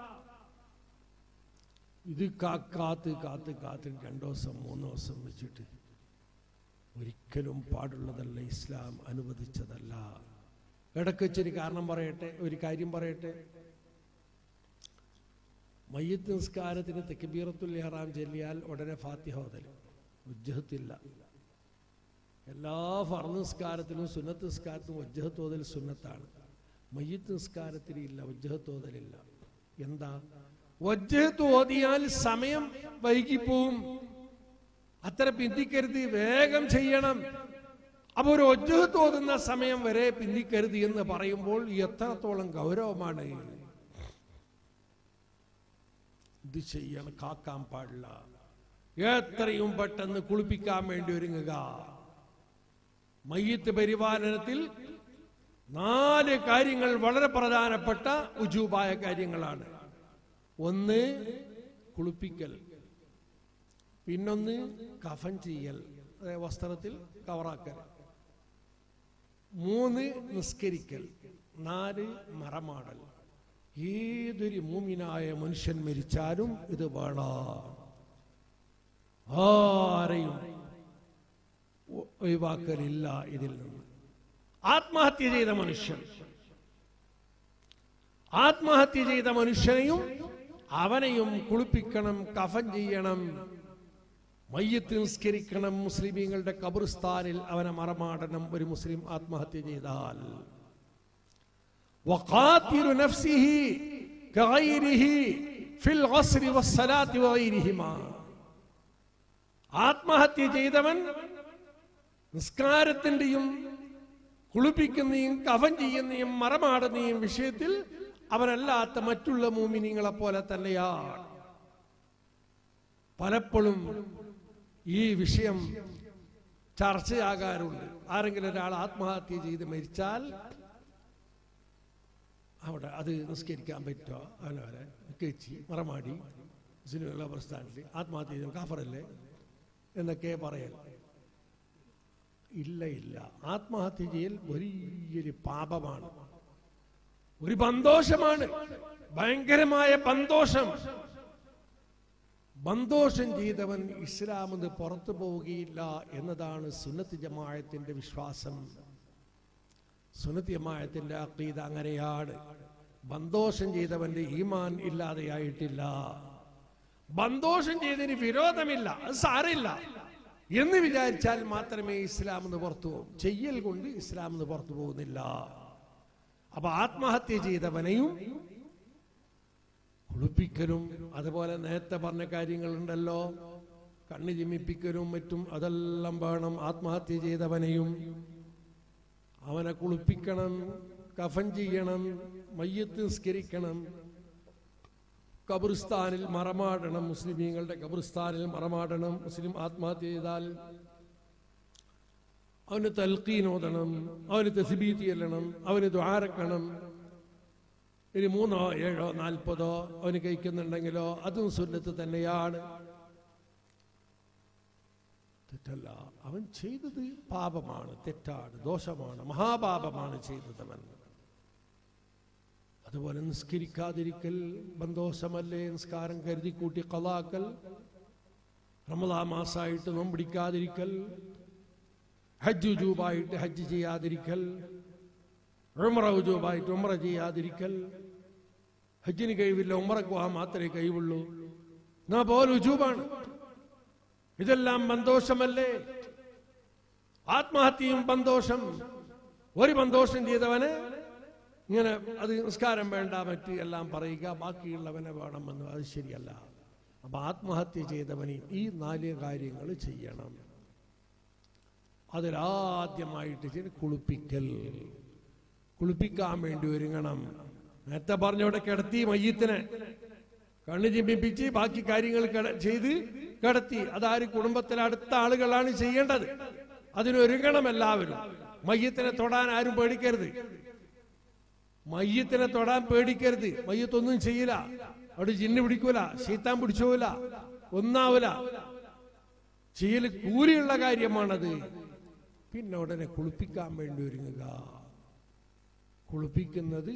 Speaker 1: ഇത് കാ- കാത്ത് കാത്ത് കാത്ത് രണ്ടു ദിവസം മൂന്ന് ദിവസം വെച്ചിട്ട് ഒരിക്കലും പാടുള്ളതല്ല ഇസ്ലാം അനുവദിച്ചതല്ല ഇടയ്ക്ക് വെച്ചൊരു കാരണം പറയട്ടെ ഒരു കാര്യം പറയട്ടെ മയ്യത്ത് നിസ്കാരത്തിന് തെക്കുബീറത്തുൽ ഇഹ്റാം ചൊല്ലിയാൽ ഉടനെ ഫാത്തിഹ ഓതൽ ഉജ്ജഹത്തില്ല എല്ലാ ഫർദ് നിസ്കാരത്തിലും സുന്നത്ത് നിസ്കാരത്തിലും വജ്ജഹത്ത് ഓതൽ സുന്നത്താണ് മയ്യത്ത് നിസ്കാരത്തിന് ഇല്ല വജ്ജഹത്ത് ഓതലില്ല എന്താ വജ്ജത്ത് ഓതിയാൽ സമയം വൈകിപ്പോവും അത്ര പിന്തിക്കരുത് വേഗം ചെയ്യണം അപ്പൊ ഒരു ഒജ്ജത്ത് ഓതുന്ന സമയം വരെ പിന്തിക്കരുത് എന്ന് പറയുമ്പോൾ എത്രത്തോളം ഗൗരവമാണ് ഇത് ചെയ്യണം കാക്കാൻ പാടില്ല എത്രയും പെട്ടെന്ന് കുളിപ്പിക്കാൻ വേണ്ടി ഒരുങ്ങുക മയ്യത്ത് പരിപാലനത്തിൽ നാല് കാര്യങ്ങൾ വളരെ പ്രധാനപ്പെട്ട ഉജൂബായ കാര്യങ്ങളാണ് ഒന്ന് കുളിപ്പിക്കൽ പിന്നൊന്ന് കഫൻ ചെയ്യൽ അതായത് വസ്ത്രത്തിൽ കവറാക്കൽ മൂന്ന് നിസ്കരിക്കൽ നാല് മറമാടൽ ഏതൊരു മൂമിനായ മനുഷ്യൻ മരിച്ചാലും ഇത് വേണം ആരെയും ഒ- ഒഴിവാക്കലില്ല ഇതിൽ നിന്ന് ആത്മഹത്യ ചെയ്ത മനുഷ്യൻ ആത്മഹത്യ ചെയ്ത മനുഷ്യനെയും അവനെയും കുളിപ്പിക്കണം കഫൻ ചെയ്യണം മയ്യത്ത് നിസ്കരിക്കണം മുസ്ലിമീങ്ങളുടെ കബർസ്ഥാനിൽ അവനെ മറമാടണം ഒരു മുസ്ലിം ആത്മഹത്യ ചെയ്താൽ وقاتل نفسه كغيره في الغسل والصلاة وغيرهما ആത്മഹത്യ ചെയ്തവൻ നിസ്കാരത്തിന്റെയും കുളിപ്പിക്കുന്നയും കഫൻ ചെയ്യുന്നയും മറമാടുന്നയും വിഷയത്തിൽ അവനല്ലാത്ത മറ്റുള്ള മൂമിനിങ്ങളെ പോലെ തന്നെയാണ് പലപ്പോഴും ഈ വിഷയം ചർച്ചയാകാറുണ്ട് ആരെങ്കിലും ഒരാൾ ആത്മഹത്യ ചെയ്ത് മരിച്ചാൽ അവിടെ അത് നിസ്കരിക്കാൻ പറ്റുമോ അവനവരെ കേച്ചി മറമാടി മുസ്ലിമുള്ള പ്രസ്ഥാനത്തിൽ ആത്മഹത്യ ചെയ്ത കാഫറല്ലേ എന്നൊക്കെ പറയൽ ഇല്ല ഇല്ല ആത്മഹത്യ ചെയ്യൽ വലിയൊരു പാപമാണ് ഒരു ബന്തോഷമാണ് ഭയങ്കരമായ ബന്തോഷം ബന്തോഷം ചെയ്തവൻ ഇസ്ലാമെന്ന് പുറത്തു പോവുകയില്ല എന്നതാണ് സുന്നത്ത് ജമായത്തിന്റെ വിശ്വാസം സുന്നത്ത് ജമായത്തിന്റെ അക്കീത അങ്ങനെയാണ് ബന്തോഷം ചെയ്തവന്റെ ഈമാൻ ഇല്ലാതെയായിട്ടില്ല ബന്തോഷം ചെയ്തതിന് വിരോധമില്ല അത് സാരമില്ല എന്ന് വിചാരിച്ചാൽ മാത്രമേ ഇസ്ലാം എന്ന് പുറത്തു പോകും ചെയ്യൽ കൊണ്ട് ഇസ്ലാം എന്ന് പുറത്തു പോകുന്നില്ല അപ്പൊ ആത്മഹത്യ ചെയ്തവനെയും കുളിപ്പിക്കലും അതുപോലെ നേരത്തെ പറഞ്ഞ കാര്യങ്ങളുണ്ടല്ലോ കണ്ണ് ചിമ്മിപ്പിക്കലും മറ്റും അതെല്ലാം വേണം ആത്മഹത്യ ചെയ്തവനെയും അവനെ കുളിപ്പിക്കണം കഫൻ ചെയ്യണം മയ്യത്ത് നിസ്കരിക്കണം കബറിസ്ഥാനിൽ മറമാടണം മുസ്ലിമീങ്ങളുടെ കബറിസ്ഥാനിൽ മറമാടണം മുസ്ലിം ആത്മഹത്യ ചെയ്താൽ അവന് തൽക്കീൻ ഓതണം അവന് തസ്ബീത്ത് ചെല്ലണം അവന് ദ്വാരക്കണം ഇനി മൂന്നോ ഏഴോ നാൽപ്പതോ അവന് കഴിക്കുന്നുണ്ടെങ്കിലോ അതും സുന്നത്ത് തന്നെയാണ് തെറ്റല്ല അവൻ ചെയ്തത് പാപമാണ് തെറ്റാണ് ദോഷമാണ് മഹാപാപമാണ് ചെയ്തതവൻ അതുപോലെ നിസ്കരിക്കാതിരിക്കൽ ബന്ധോഷമല്ലേ നിസ്കാരം കരുതി കൂട്ടി കലാക്കൽ റമദാ മാസമായിട്ട് നോമ്പിടിക്കാതിരിക്കൽ ഹജ്ജ് ഉജൂബായിട്ട് ഹജ്ജ് ചെയ്യാതിരിക്കൽ ഉമ്ര ഉജൂബായിട്ട് ഉമ്ര ചെയ്യാതിരിക്കൽ ഹജ്ജിന് കഴിവില്ല ഉമ്രക്ക് പോകാൻ മാത്രമേ കഴിവുള്ളൂ എന്നാ പോലെ ഉജൂബാണ് ഇതെല്ലാം ബന്തോഷമല്ലേ ആത്മഹത്യയും ബന്തോഷം ഒരു ബന്തോഷം ചെയ്തവന് ഇങ്ങനെ അത് നിസ്കാരം വേണ്ട മറ്റ് എല്ലാം പറയുക ബാക്കിയുള്ളവനെ വേണമെന്ന് അത് ശരിയല്ല അപ്പൊ ആത്മഹത്യ ചെയ്തവന് ഈ നാല് കാര്യങ്ങൾ ചെയ്യണം അതിലാദ്യമായിട്ട് ചെയ്ത് കുളിപ്പിക്കൽ കുളിപ്പിക്കാൻ വേണ്ടി ഒരുങ്ങണം നേരത്തെ പറഞ്ഞവിടെ കിടത്തി മയ്യത്തിനെ കണ്ണ് ചിമ്മിപ്പിച്ച് ബാക്കി കാര്യങ്ങൾ കട- ചെയ്ത് കിടത്തി അതാര് കുടുംബത്തിലെ അടുത്ത ആളുകളാണ് ചെയ്യേണ്ടത് അതിനൊരുങ്ങണം എല്ലാവരും മയ്യത്തിനെ തൊടാൻ ആരും പേടിക്കരുത് മയ്യത്തിനെ തൊടാൻ പേടിക്കരുത് മയ്യത്തൊന്നും ചെയ്യില്ല അവിടെ ജിന്ന് പിടിക്കൂല ശീത്താൻ പിടിച്ചോല ഒന്നാവൂല ചെയ്യല് കൂലിയുള്ള കാര്യമാണത് പിന്നെ ഉടനെ കുളിപ്പിക്കാൻ വേണ്ടി ഒരുങ്ങുക കുളിപ്പിക്കുന്നത്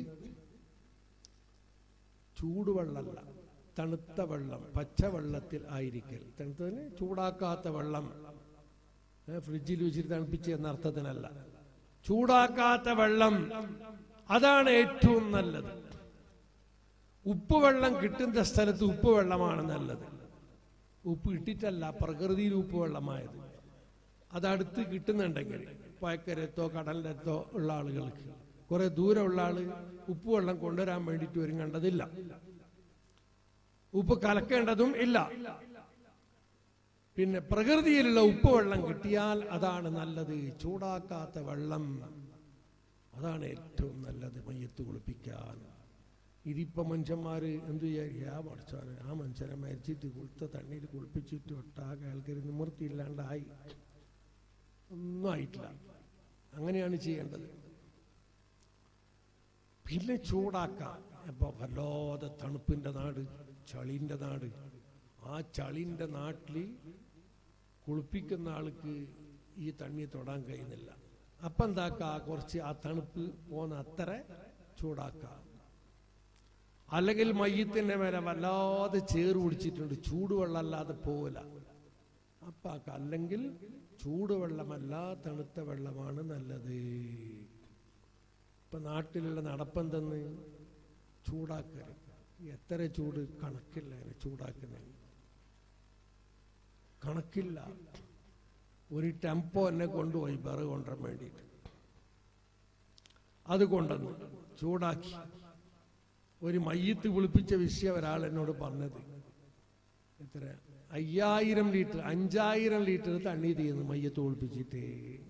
Speaker 1: ചൂടുവെള്ളമല്ല തണുത്ത വെള്ളം പച്ചവെള്ളത്തിൽ ആയിരിക്കൽ തണുത്തതിന് ചൂടാക്കാത്ത വെള്ളം ഏ, ഫ്രിഡ്ജിൽ വെച്ചിട്ട് തണുപ്പിച്ച് എന്ന അർത്ഥത്തിനല്ല ചൂടാക്കാത്ത വെള്ളം അതാണ് ഏറ്റവും നല്ലത് ഉപ്പ് വെള്ളം കിട്ടുന്ന സ്ഥലത്ത് ഉപ്പ് വെള്ളമാണ് നല്ലത് ഉപ്പ് ഇട്ടിട്ടല്ല പ്രകൃതിയിൽ ഉപ്പ് വെള്ളമായത് അതടുത്ത് കിട്ടുന്നുണ്ടെങ്കിൽ പയക്കരത്തോ കടലിനത്തോ ഉള്ള ആളുകൾക്ക് കുറെ ദൂരമുള്ള ആള് ഉപ്പ് വെള്ളം കൊണ്ടുവരാൻ വേണ്ടിയിട്ട് ഒരുങ്ങേണ്ടതില്ല ഉപ്പ് കലക്കേണ്ടതും ഇല്ല പിന്നെ പ്രകൃതിയിലുള്ള ഉപ്പ് വെള്ളം കിട്ടിയാൽ അതാണ് നല്ലത് ചൂടാക്കാത്ത വെള്ളം അതാണ് ഏറ്റവും നല്ലത് മയ്യത്ത് കുളിപ്പിക്കാൻ ഇതിപ്പോ മനുഷ്യന്മാര് എന്ത് വിചാരിക്കും ആ പഠിച്ചാണ് ആ മനുഷ്യനെ മരിച്ചിട്ട് കുളിത്ത തണ്ണീര് കുളിപ്പിച്ചിട്ട് ഒട്ടാകെ ആൾക്കാർ നിവൃത്തിയില്ലാണ്ടായി ഒന്നും ആയിട്ടില്ല അങ്ങനെയാണ് ചെയ്യേണ്ടത് പിന്നെ ചൂടാക്കാം ഇപ്പൊ വല്ലാതെ തണുപ്പിന്റെ നാട് ചളിന്റെ നാട് ആ ചളിന്റെ നാട്ടിൽ കുളിപ്പിക്കുന്ന ആൾക്ക് ഈ തണ്ണി തൊടാൻ കഴിയുന്നില്ല അപ്പം എന്താക്ക കുറച്ച് ആ തണുപ്പ് പോന്ന അത്ര ചൂടാക്കാം അല്ലെങ്കിൽ മയ്യത്തിന്റെ മേലെ വല്ലാതെ ചേറ് പിടിച്ചിട്ടുണ്ട് ചൂടുവെള്ളം അല്ലാതെ പോവില്ല അപ്പാക്ക അല്ലെങ്കിൽ ചൂടുവെള്ളമല്ല തണുത്ത വെള്ളമാണ് നല്ലത് ഇപ്പൊ നാട്ടിലുള്ള നടപ്പെന്തെന്ന് ചൂടാക്കരുത് എത്ര ചൂട് കണക്കില്ല അതിന് ചൂടാക്കുന്നതിന് കണക്കില്ല ഒരു ടെമ്പോ എന്നെ കൊണ്ടുപോയി വിറക് കൊണ്ടുവരാൻ വേണ്ടിയിട്ട് അത് കൊണ്ടുവന്നു ചൂടാക്കി ഒരു മയ്യത്ത് കുളിപ്പിച്ച വിഷയം ഒരാൾ എന്നോട് പറഞ്ഞത് എത്ര അയ്യായിരം ലിറ്റർ അഞ്ചായിരം ലിറ്റർ തണ്ണി തീർന്നു മയ്യത്ത് കുളിപ്പിച്ചിട്ട്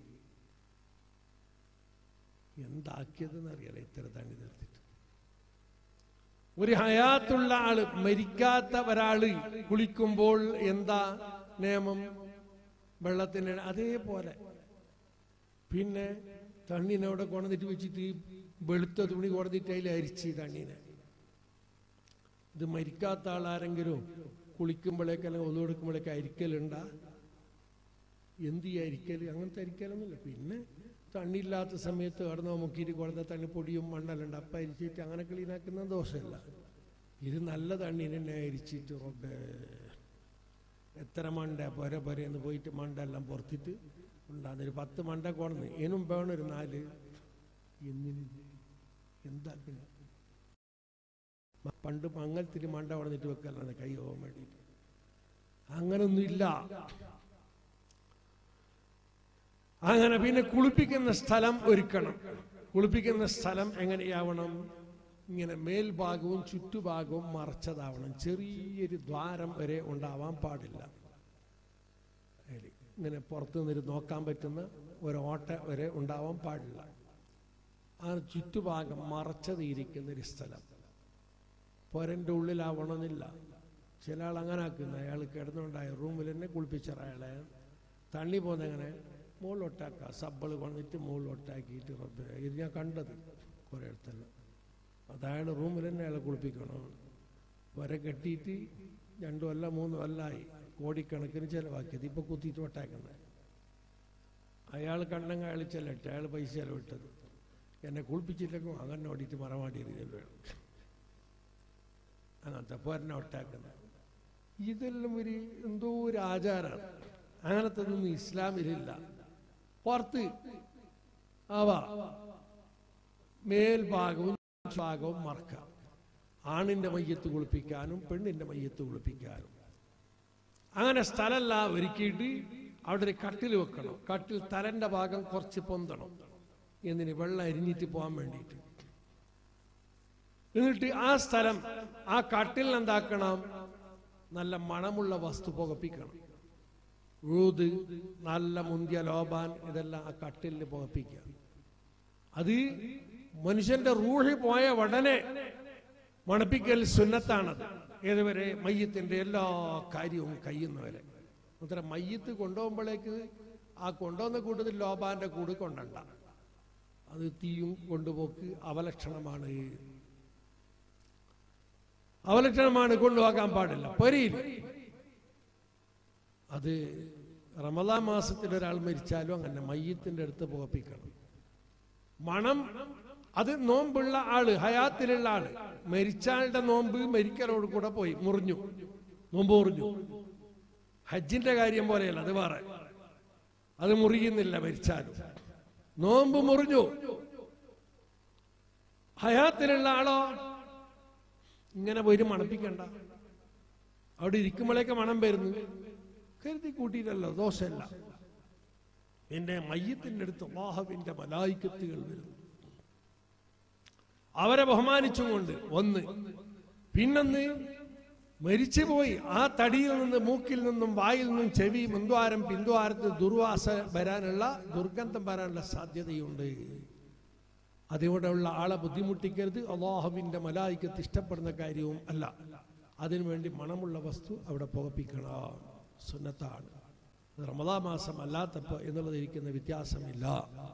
Speaker 1: എന്താക്കിയതെന്ന് അറിയാലോ ഇത്ര തണ്ണി തീർത്തിട്ട് ഒരു ഹയാത്തുള്ള ആള് മരിക്കാത്ത ഒരാള് കുളിക്കുമ്പോൾ എന്താ നിയമം വെള്ളത്തിന് അതേപോലെ പിന്നെ തണ്ണിനവിടെ കൊണ്ടുവന്നിട്ട് വെച്ചിട്ട് വെളുത്ത തുണി കൊണ്ടുവന്നിട്ട് അതിൽ അരിച്ച് തണ്ണീനെ ഇത് മരിക്കാത്ത ആളാരെങ്കിലും കുളിക്കുമ്പോഴേക്ക് അല്ലെങ്കിൽ ഒന്നു കൊടുക്കുമ്പോഴേക്ക് അരിക്കലുണ്ടാ എന്ത് ഈ അരിക്കല് അങ്ങനത്തെ അരിക്കലൊന്നുമില്ല പിന്നെ തണ്ണിയില്ലാത്ത സമയത്ത് കടന്ന് മുക്കിയിട്ട് കൊടുത്ത തണ്ണി പൊടിയും മണ്ണെല്ലാം അപ്പം അരിച്ചിട്ട് അങ്ങനെ ക്ലീനാക്കുന്ന ദോഷമില്ല ഇത് നല്ല തണ്ണീനെ തന്നെ അരിച്ചിട്ട് റബ്ബേ എത്ര മണ്ട പൊര പൊരയെന്ന് പോയിട്ട് മണ്ട എല്ലാം പുറത്തിട്ട് ഉണ്ടാകുന്ന ഒരു പത്ത് മണ്ട കൊടന്ന് ഇതിനും വേണം ഒരു നാല് എന്തിന് എന്താക്കണ പണ്ട് മങ്ങലത്തിൽ മണ്ട കൊടന്നിട്ട് വെക്കലാണ് കൈ പോകാൻ വേണ്ടിയിട്ട് അങ്ങനൊന്നുമില്ല അങ്ങനെ പിന്നെ കുളിപ്പിക്കുന്ന സ്ഥലം ഒരുക്കണം കുളിപ്പിക്കുന്ന സ്ഥലം എങ്ങനെയാവണം ഇങ്ങനെ മേൽഭാഗവും ചുറ്റുഭാഗവും മറച്ചതാവണം ചെറിയൊരു ദ്വാരം വരെ ഉണ്ടാവാൻ പാടില്ല അതില് ഇങ്ങനെ പുറത്തു നിന്നിട്ട് നോക്കാൻ പറ്റുന്ന ഒരു ഓട്ട വരെ ഉണ്ടാവാൻ പാടില്ല ആ ചുറ്റുഭാഗം മറച്ചതിരിക്കുന്ന ഒരു സ്ഥലം പൊരൻ്റെ ഉള്ളിലാവണമെന്നില്ല ചില ആൾ അങ്ങനെ ആക്കുന്ന അയാൾ കിടന്നുണ്ടായ റൂമിൽ തന്നെ കുളിപ്പിച്ചറ അയാളെ തണ്ണി പോകുന്നെങ്ങനെ മുകളിലൊട്ടാക്കുക സബ്ബള് കൊണ്ടിട്ട് മുകളിലൊട്ടാക്കിയിട്ട് റബ്ബേ ഇത് ഞാൻ കണ്ടത് കുറേ അടുത്തെല്ലാം അതയാൾ റൂമിൽ തന്നെ അയാളെ കുളിപ്പിക്കണം വര കെട്ടിയിട്ട് രണ്ടു കൊല്ലം മൂന്ന് കൊല്ലമായി കോടിക്കണക്കിന് ചിലവാക്കിയത് ഇപ്പൊ കുത്തിയിട്ട് ഒട്ടാക്കുന്നത് അയാൾ കണ്ടെങ്കിൽ അയാൾ ചെല്ലട്ടെ അയാൾ പൈസ ചെലവിട്ടത് എന്നെ കുളിപ്പിച്ചില്ലെങ്കിൽ അങ്ങനെ ഓടിയിട്ട് മറമാടിയത് വേണം അങ്ങനത്തെ പോരനെ ഒട്ടാക്കുന്നത് ഇതെല്ലാം ഒരു എന്തോ ഒരു ആചാരമാണ് അങ്ങനത്തെ ഒന്നും ഇസ്ലാമിലില്ല പുറത്ത് ആവാ മേൽഭാഗവും ഭാഗവും മറക്കാം ആണിന്റെ മയ്യത്ത് കുളിപ്പിക്കാനും പെണ്ണിന്റെ മയ്യത്ത് കുളിപ്പിക്കാനും അങ്ങനെ സ്ഥലമല്ല ഒരുക്കിയിട്ട് അവിടെ ഒരു കട്ടിൽ വെക്കണം കട്ടിൽ തലന്റെ ഭാഗം കുറച്ച് പൊന്തണം എന്തിന് വെള്ളം അരിഞ്ഞിട്ട് പോകാൻ വേണ്ടിയിട്ട് എന്നിട്ട് ആ സ്ഥലം ആ കട്ടിൽ എന്താക്കണം നല്ല മണമുള്ള വസ്തു പുകപ്പിക്കണം ഊത് നല്ല മുന്തിയ ലോബാൻ ഇതെല്ലാം ആ കട്ടിലിന് പുകപ്പിക്കുക അത് മനുഷ്യന്റെ റൂഹി പോയ ഉടനെ മണപ്പിക്കൽ സുന്നത്താണത് ഏതുവരെ മയ്യത്തിന്റെ എല്ലാ കാര്യവും കഴിയുന്നവരെ അത്ര മയ്യത്ത് കൊണ്ടുപോകുമ്പോഴേക്ക് ആ കൊണ്ടുവന്ന കൂട്ടത്തിൽ ലോബാന്റെ കൂട് കൊണ്ടണ്ട അത് തീയും കൊണ്ടുപോക്ക് അവലക്ഷണമാണ് അവലക്ഷണമാണ് കൊണ്ടുപോകാൻ പാടില്ല പൊരയിൽ അത് റമദാൻ മാസത്തിൽ ഒരാൾ മരിച്ചാലും അങ്ങനെ മയ്യത്തിന്റെ അടുത്ത് പുകപ്പിക്കണം മണം അത് നോമ്പുള്ള ആള് ഹയാത്തിലുള്ള ആള് മരിച്ചാളുടെ നോമ്പ് മരിക്കലോട് കൂടെ പോയി മുറിഞ്ഞു നോമ്പ് മുറിഞ്ഞു ഹജ്ജിന്റെ കാര്യം പോലെയല്ല അത് വേറെ അത് മുറിയുന്നില്ല മരിച്ചാലും നോമ്പ് മുറിഞ്ഞു ഹയാത്തിലുള്ള ആളോ ഇങ്ങനെ പോയിട്ട് മണപ്പിക്കണ്ട അവിടെ ഇരിക്കുമ്പോഴേക്ക് മണം വരുന്നു കരുതി കൂട്ടിയിട്ടല്ലോ ദോഷമല്ല എന്റെ മയ്യത്തിന്റെ അടുത്ത് വാഹവിന്റെ മലായിക്കത്തുകൾ വരുന്നു അവരെ ബഹുമാനിച്ചുകൊണ്ട് ഒന്ന് പിന്നൊന്ന് മരിച്ചുപോയി ആ തടിയിൽ നിന്ന് മൂക്കിൽ നിന്നും വായിൽ നിന്നും ചെവി മുന്ദ്വാരം പിന്ദ്വാരത്ത് ദുർവാസ വരാനുള്ള ദുർഗന്ധം വരാനുള്ള സാധ്യതയുണ്ട് അതിലൂടെയുള്ള ആളെ ബുദ്ധിമുട്ടിക്കരുത് അള്ളാഹുവിന്റെ മലായിക്കത്ത് ഇഷ്ടപ്പെടുന്ന കാര്യവും അല്ല അതിനുവേണ്ടി മണമുള്ള വസ്തു അവിടെ പുകപ്പിക്കണം സുന്നത്താണ് ഇത് റമദാ മാസം അല്ലാത്തപ്പോൾ എന്നുള്ളത് ഇരിക്കുന്ന വ്യത്യാസമില്ല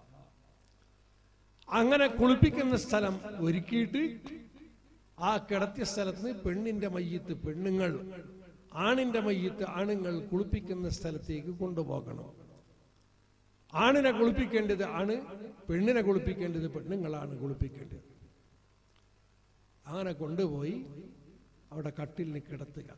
Speaker 1: അങ്ങനെ കുളിപ്പിക്കുന്ന സ്ഥലം ഒരുക്കിയിട്ട് ആ കിടത്തിയ സ്ഥലത്ത് നിന്ന് പെണ്ണിന്റെ മയ്യത്ത് പെണ്ണുങ്ങൾ ആണിന്റെ മയ്യത്ത് ആണുങ്ങൾ കുളിപ്പിക്കുന്ന സ്ഥലത്തേക്ക് കൊണ്ടുപോകണം ആണിനെ കുളിപ്പിക്കേണ്ടത് ആണ് പെണ്ണിനെ കുളിപ്പിക്കേണ്ടത് പെണ്ണുങ്ങളാണ് കുളിപ്പിക്കേണ്ടത് അങ്ങനെ കൊണ്ടുപോയി അവിടെ കട്ടിലിന് കിടത്തുക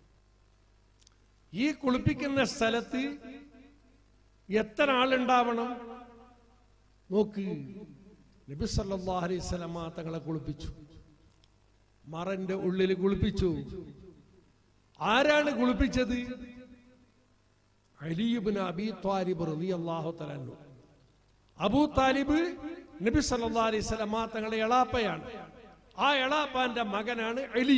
Speaker 1: ഈ കുളിപ്പിക്കുന്ന സ്ഥലത്ത് എത്ര ആളുണ്ടാവണം നോക്ക് നബി സല്ലല്ലാഹു അലൈഹി സ്വലമ തങ്ങളെ കുളിപ്പിച്ചു മറന്റെ ഉള്ളിൽ കുളിപ്പിച്ചു ആരാണ് കുളിപ്പിച്ചത് അലിയുബിന് അബി താലിബ് റളിയല്ലാഹു തആല അബൂ താലിബ് നബി സല്ലല്ലാഹു അലൈഹി സ്വലമ തങ്ങളെ എളാപ്പയാണ് ആ എളാപ്പാന്റെ മകനാണ് അലി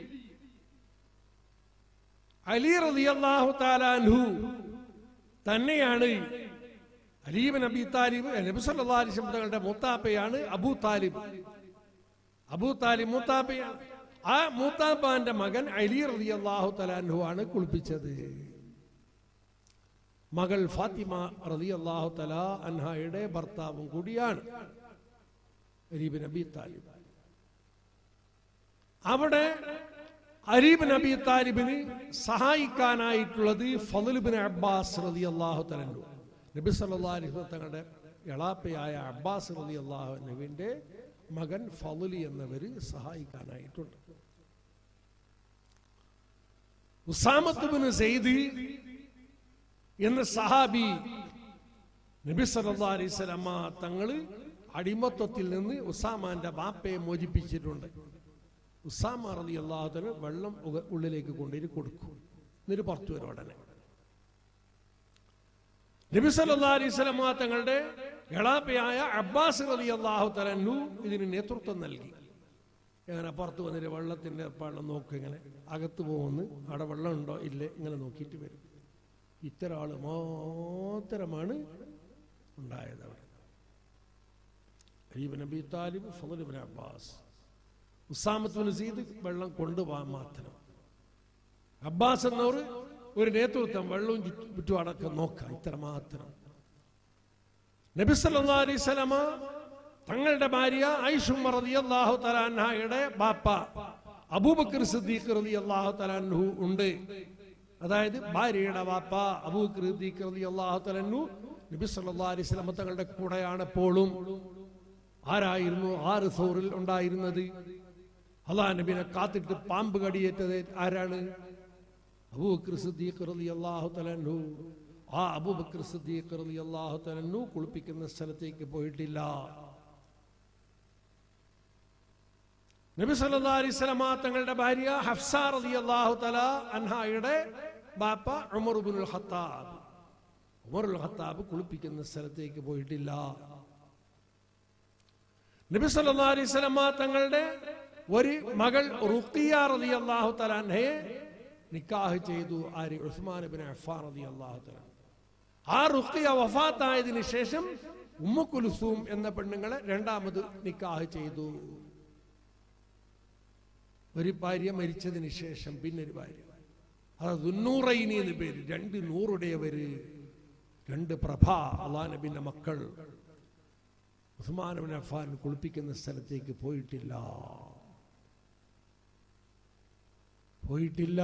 Speaker 1: അലി റളിയല്ലാഹു തആല അൻഹു തന്നെയാണ് അലീബ് നബി താലിബ് നബി സല്ലല്ലാഹു അലൈഹി വസല്ലം തങ്ങളുടെ മൂത്താപ്പയാണ് അബൂ താലിബ് അബൂ താലിബ് മൂത്താപ്പയാണ് ആ മൂത്താപ്പാന്റെ മകൻ അലി റളിയല്ലാഹു തആല അൻഹു ആണ് കുളിപ്പിച്ചത് മകൾ ഫാത്തിമ റളിയല്ലാഹു തആല അൻഹയുടെ ഭർത്താവും കൂടിയാണ് അലീബ് നബി താലിബ് അവിടെ അരീബ് നബി താലിബിന് സഹായിക്കാനായിട്ടുള്ളത് ഫضലുബിൻ അബ്ബാസ് റതി അള്ളാഹു തലു നബി സല്ലാ അലിഹ് തങ്ങളുടെ എളാപ്പയായ അബ്ബാസ് റതി അള്ളാഹു നബിന്റെ മകൻ ഫലുലി എന്നവര് സഹായിക്കാനായിട്ടുണ്ട് ഉസാമത്തുബിന് സെയ്ദ് എന്ന സഹാബി നബി സല്ലാ അലൈഹി സ്വലമ തങ്ങള് അടിമത്വത്തിൽ നിന്ന് ഉസാമാന്റെ ബാപ്പയെ മോചിപ്പിച്ചിട്ടുണ്ട് ഉസാമ റതി അള്ളാഹുത്തിന് വെള്ളം ഉക- ഉള്ളിലേക്ക് കൊണ്ടുപോയി കൊടുക്കും എന്നിട്ട് പുറത്തു വരും ഉടനെ നബി സല്ലല്ലാഹു അലൈഹി വസല്ലമ തങ്ങളുടെ എളാപ്പയായ അബ്ബാസ് റതി അള്ളാഹു തലന്നു ഇതിന് നേതൃത്വം നൽകി ഇങ്ങനെ പുറത്ത് വന്നിട്ട് വെള്ളത്തിന്റെ ഏർപ്പാടെല്ലാം നോക്കും ഇങ്ങനെ അകത്ത് പോകുന്നു അവിടെ വെള്ളം ഉണ്ടോ ഇല്ലേ ഇങ്ങനെ നോക്കിയിട്ട് വരും ഇത്തരം ആള് മാത്രമാണ് ഉണ്ടായത് അവിടെ അലീബ് നബി താലിബ് ഫضل ഇബ്നു അബ്ബാസ് ഉസാമത്ത് സീദ് വെള്ളം കൊണ്ടുപോകാൻ മാത്രം അബ്ബാസ് എന്നവർ ഒരു നേതൃത്വം വെള്ളവും ചുറ്റും ചുറ്റും അടക്കം നോക്കാം ഇത്ര മാത്രം നബി സല്ലല്ലാഹു അലൈഹി സ്വലമ തങ്ങളുടെ ഭാര്യ ഐഷും റളിയല്ലാഹു തആല അൻഹയുടെ ബാപ്പ അബൂബക്കർ സിദ്ദീഖ് റളിയല്ലാഹു തആല അൻഹു ഉണ്ട് അതായത് ഭാര്യയുടെ ബാപ്പ അബൂബക്കർ സിദ്ദീഖ് റളിയല്ലാഹു തആല അൻഹു നബി സല്ലല്ലാഹു അലൈഹി വസല്ലമ തങ്ങളുടെ കൂടെയാണ് എപ്പോഴും ആരായിരുന്നു ആറ് സൗറിൽ ഉണ്ടായിരുന്നത് അള്ളാ നബിനെ കാത്തിട്ട് പാമ്പ് കടിയേറ്റത് ആരാണ് അബൂബക്കർ സിദ്ദീഖ് റളിയല്ലാഹു തആലഹു ആ അബൂബക്കർ സിദ്ദീഖ് റളിയല്ലാഹു തആലഹു കുളിപ്പിക്കുന്ന സ്ഥലത്തേക്ക് പോയിട്ടില്ല നബി സല്ലല്ലാഹു അലൈഹി വസല്ലമ തങ്ങളുടെ ഭാര്യ ഹഫ്സ റളിയല്ലാഹു തആല അൻഹായുടെ ബാപ്പ ഉമർ ഇബ്നുൽ ഖത്താബ് ഉമറുൽ ഖത്താബ് കുളിപ്പിക്കുന്ന സ്ഥലത്തേക്ക് പോയിട്ടില്ല നബി സല്ലല്ലാഹു അലൈഹി വസല്ലമ തങ്ങളുടെ ഒരു മകൾ റുഖിയ റളിയല്ലാഹു തആല അൻഹയെ നിക്കാഹ് ചെയ്തു ആര് ഉസ്മാൻ ഇബ്നു അഫ്ഫാൻ റളിയല്ലാഹു തആല ആ റുഖിയ വഫാത്തായതിനു ശേഷം ഉമ്മു കുൽസൂം എന്ന പെണ്ണുങ്ങളെ രണ്ടാമത് നിക്കാഹ് ചെയ്തു ഒരു ഭാര്യ മരിച്ചതിന് ശേഷം പിന്നെ ഒരു ഭാര്യ അത് ദുന്നൂറൈനി എന്ന് പേര് രണ്ട് നൂറുടേവര് രണ്ട് പ്രഭ അള്ളാഹ് നബിന്റെ മക്കൾ ഉസ്മാൻ ഇബ്നു അഫ്ഫാൻ കുളിപ്പിക്കുന്ന സ്ഥലത്തേക്ക് പോയിട്ടില്ല പോയിട്ടില്ല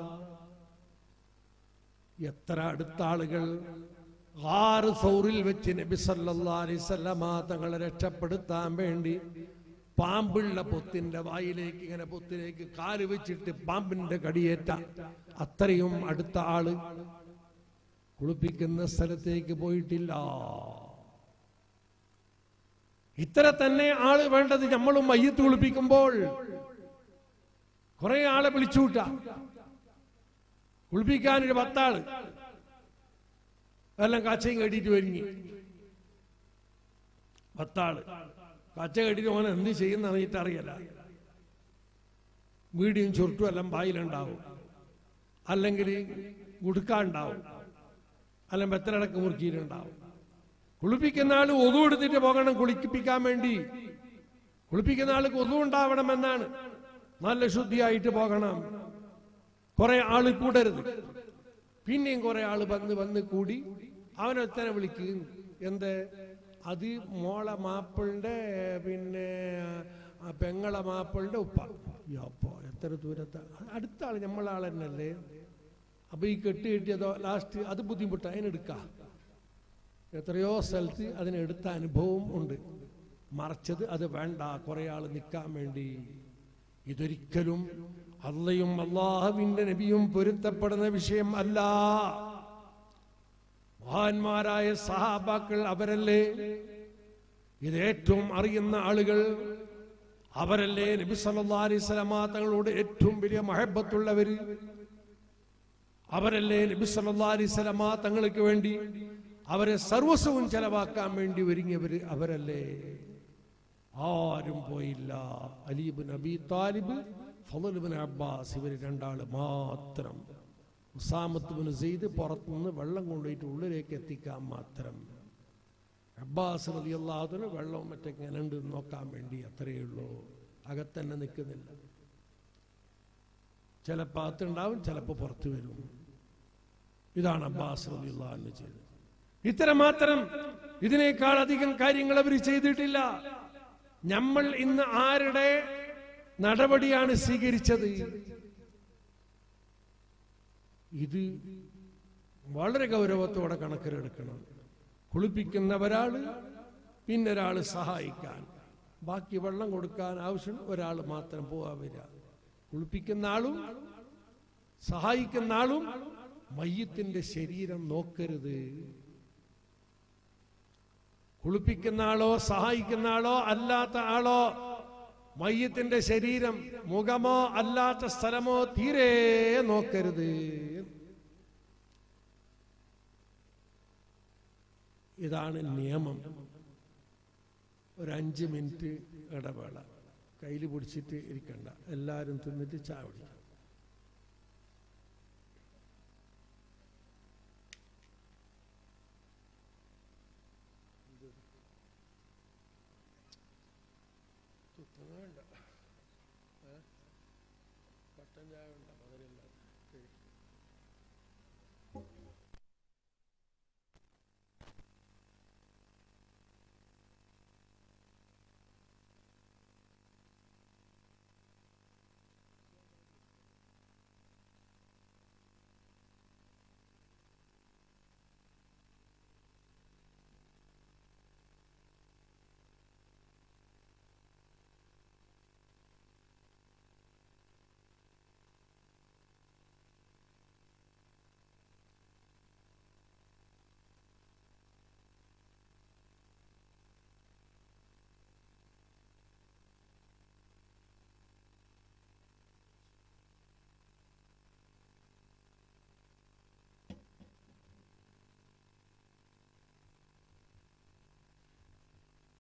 Speaker 1: എത്ര അടുത്ത ആളുകൾ ആറ് സൗറിൽ വെച്ച് നബി സല്ലല്ലാഹു അലൈഹി വസല്ലമ തങ്ങളെ രക്ഷപ്പെടുത്താൻ വേണ്ടി പാമ്പുള്ള പൊത്തിന്റെ വായിലേക്ക് ഇങ്ങനെ പൊത്തിലേക്ക് കാല് വെച്ചിട്ട് പാമ്പിന്റെ കടിയേറ്റ അത്രയും അടുത്ത ആള് കുളിപ്പിക്കുന്ന സ്ഥലത്തേക്ക് പോയിട്ടില്ല ഇത്ര തന്നെ ആള് വേണ്ടത് നമ്മളും മയ്യത്ത് കുളിപ്പിക്കുമ്പോൾ കുറെ ആളെ വിളിച്ചുകൂട്ട കുളിപ്പിക്കാനൊരു പത്താള് എല്ലാം കാച്ചയും കെട്ടിയിട്ട് ഒരുങ്ങി പത്താള് കാച്ച കെട്ടിട്ട് ഓൻ എന്ത് ചെയ്യുന്ന അറിയിട്ട് അറിയല വീടിയും ചുരുട്ടും എല്ലാം ബായിലുണ്ടാവും അല്ലെങ്കിൽ ഉടുക്കാണ്ടാവും അല്ലെങ്കിൽ ബത്തലടക്ക് മുറുക്കിയിട്ടുണ്ടാവും കുളിപ്പിക്കുന്ന ആള് ഒതു എടുത്തിട്ട് പോകണം കുളിപ്പിക്കാൻ വേണ്ടി കുളിപ്പിക്കുന്ന ആൾക്ക് ഒതു ഉണ്ടാവണമെന്നാണ് നല്ല ശുദ്ധിയായിട്ട് പോകണം കുറെ ആള് കൂടരുത് പിന്നെയും കുറെ ആള് വന്ന് വന്ന് കൂടി അവനൊത്തനെ വിളിക്കും എന്ത് അത് മോളെ മാപ്പിളിന്റെ പിന്നെ ആ പെങ്ങളെ മാപ്പിളിന്റെ ഉപ്പ അപ്പോ എത്ര ദൂരത്തെ അടുത്ത ആള് നമ്മളെ ആൾ തന്നെയല്ലേ അപ്പൊ ഈ കെട്ട് കെട്ടിയതോ ലാസ്റ്റ് അത് ബുദ്ധിമുട്ട് അതിനെടുക്കാം എത്രയോ സ്ഥലത്ത് അതിനെടുത്ത അനുഭവം ഉണ്ട് മറച്ചത് അത് വേണ്ട കുറെ ആൾ നിൽക്കാൻ വേണ്ടി ഇതൊരിക്കലും അള്ളയും അള്ളാഹുവിന്റെ നബിയും പൊരുത്തപ്പെടുന്ന വിഷയം അല്ല മഹാന്മാരായ സഹാബാക്കൾ അവരല്ലേ ഇത് ഏറ്റവും അറിയുന്ന ആളുകൾ അവരല്ലേ നബി സല്ലല്ലാഹു അലൈഹി വസല്ലമ തങ്ങളോട് ഏറ്റവും വലിയ മഹബത്തുള്ളവര് അവരല്ലേ നബി സല്ലല്ലാഹു അലൈഹി വസല്ലമ തങ്ങൾക്ക് വേണ്ടി അവരെ സർവസ്വവും ചെലവാക്കാൻ വേണ്ടി ഒരുങ്ങിയവര് അവരല്ലേ ആരും പോയില്ല അലീബിൻ അബി താലിബ് ഫضലുബിൻ അബ്ബാസ് ഇവര് രണ്ടാള് മാത്രം ഉസാമത്തുബിന് സെയ്ത് പുറത്തുനിന്ന് വെള്ളം കൊണ്ടുപോയിട്ട് ഉള്ളിലേക്ക് എത്തിക്കാൻ മാത്രം അബ്ബാസ് റതി അള്ളാഹുന് വെള്ളവും മറ്റൊക്കെ ഇങ്ങനെ ഉണ്ട് എന്ന് നോക്കാൻ വേണ്ടി അത്രയേ ഉള്ളൂ അകത്തന്നെ നിൽക്കുന്നില്ല ചിലപ്പോൾ അകത്തുണ്ടാവും ചിലപ്പോൾ പുറത്തു വരും ഇതാണ് അബ്ബാസ് റതി അള്ളാഹുന് ചെയ്തത് ഇത്തരം മാത്രം ഇതിനേക്കാൾ അധികം കാര്യങ്ങൾ അവർ ചെയ്തിട്ടില്ല നമ്മൾ ഇന്ന് ആരുടെ നടപടിയാണ് സ്വീകരിച്ചത് ഇത് വളരെ ഗൗരവത്തോടെ കണക്കിലെടുക്കണം കുളിപ്പിക്കുന്ന ഒരാള് പിന്നെ ഒരാൾ സഹായിക്കാൻ ബാക്കി വെള്ളം കൊടുക്കാൻ ആവശ്യം ഒരാൾ മാത്രം പോവാ വരിക കുളിപ്പിക്കുന്ന ആളും സഹായിക്കുന്ന ആളും മയ്യത്തിന്റെ ശരീരം നോക്കരുത് കുളിപ്പിക്കുന്ന ആളോ സഹായിക്കുന്ന ആളോ അല്ലാത്ത ആളോ മയ്യത്തിന്റെ ശരീരം മുഖമോ അല്ലാത്ത സ്ഥലമോ തീരെ നോക്കരുത് ഇതാണ് നിയമം ഒരു അഞ്ച് മിനിറ്റ് ഇടവേള കയ്യിൽ പിടിച്ചിട്ട് ഇരിക്കണ്ട എല്ലാവരും തിന്നിട്ട് ചായ കുടിക്കാം വേണ്ട കട്ടൻ ചായ വേണ്ട മധുരമില്ല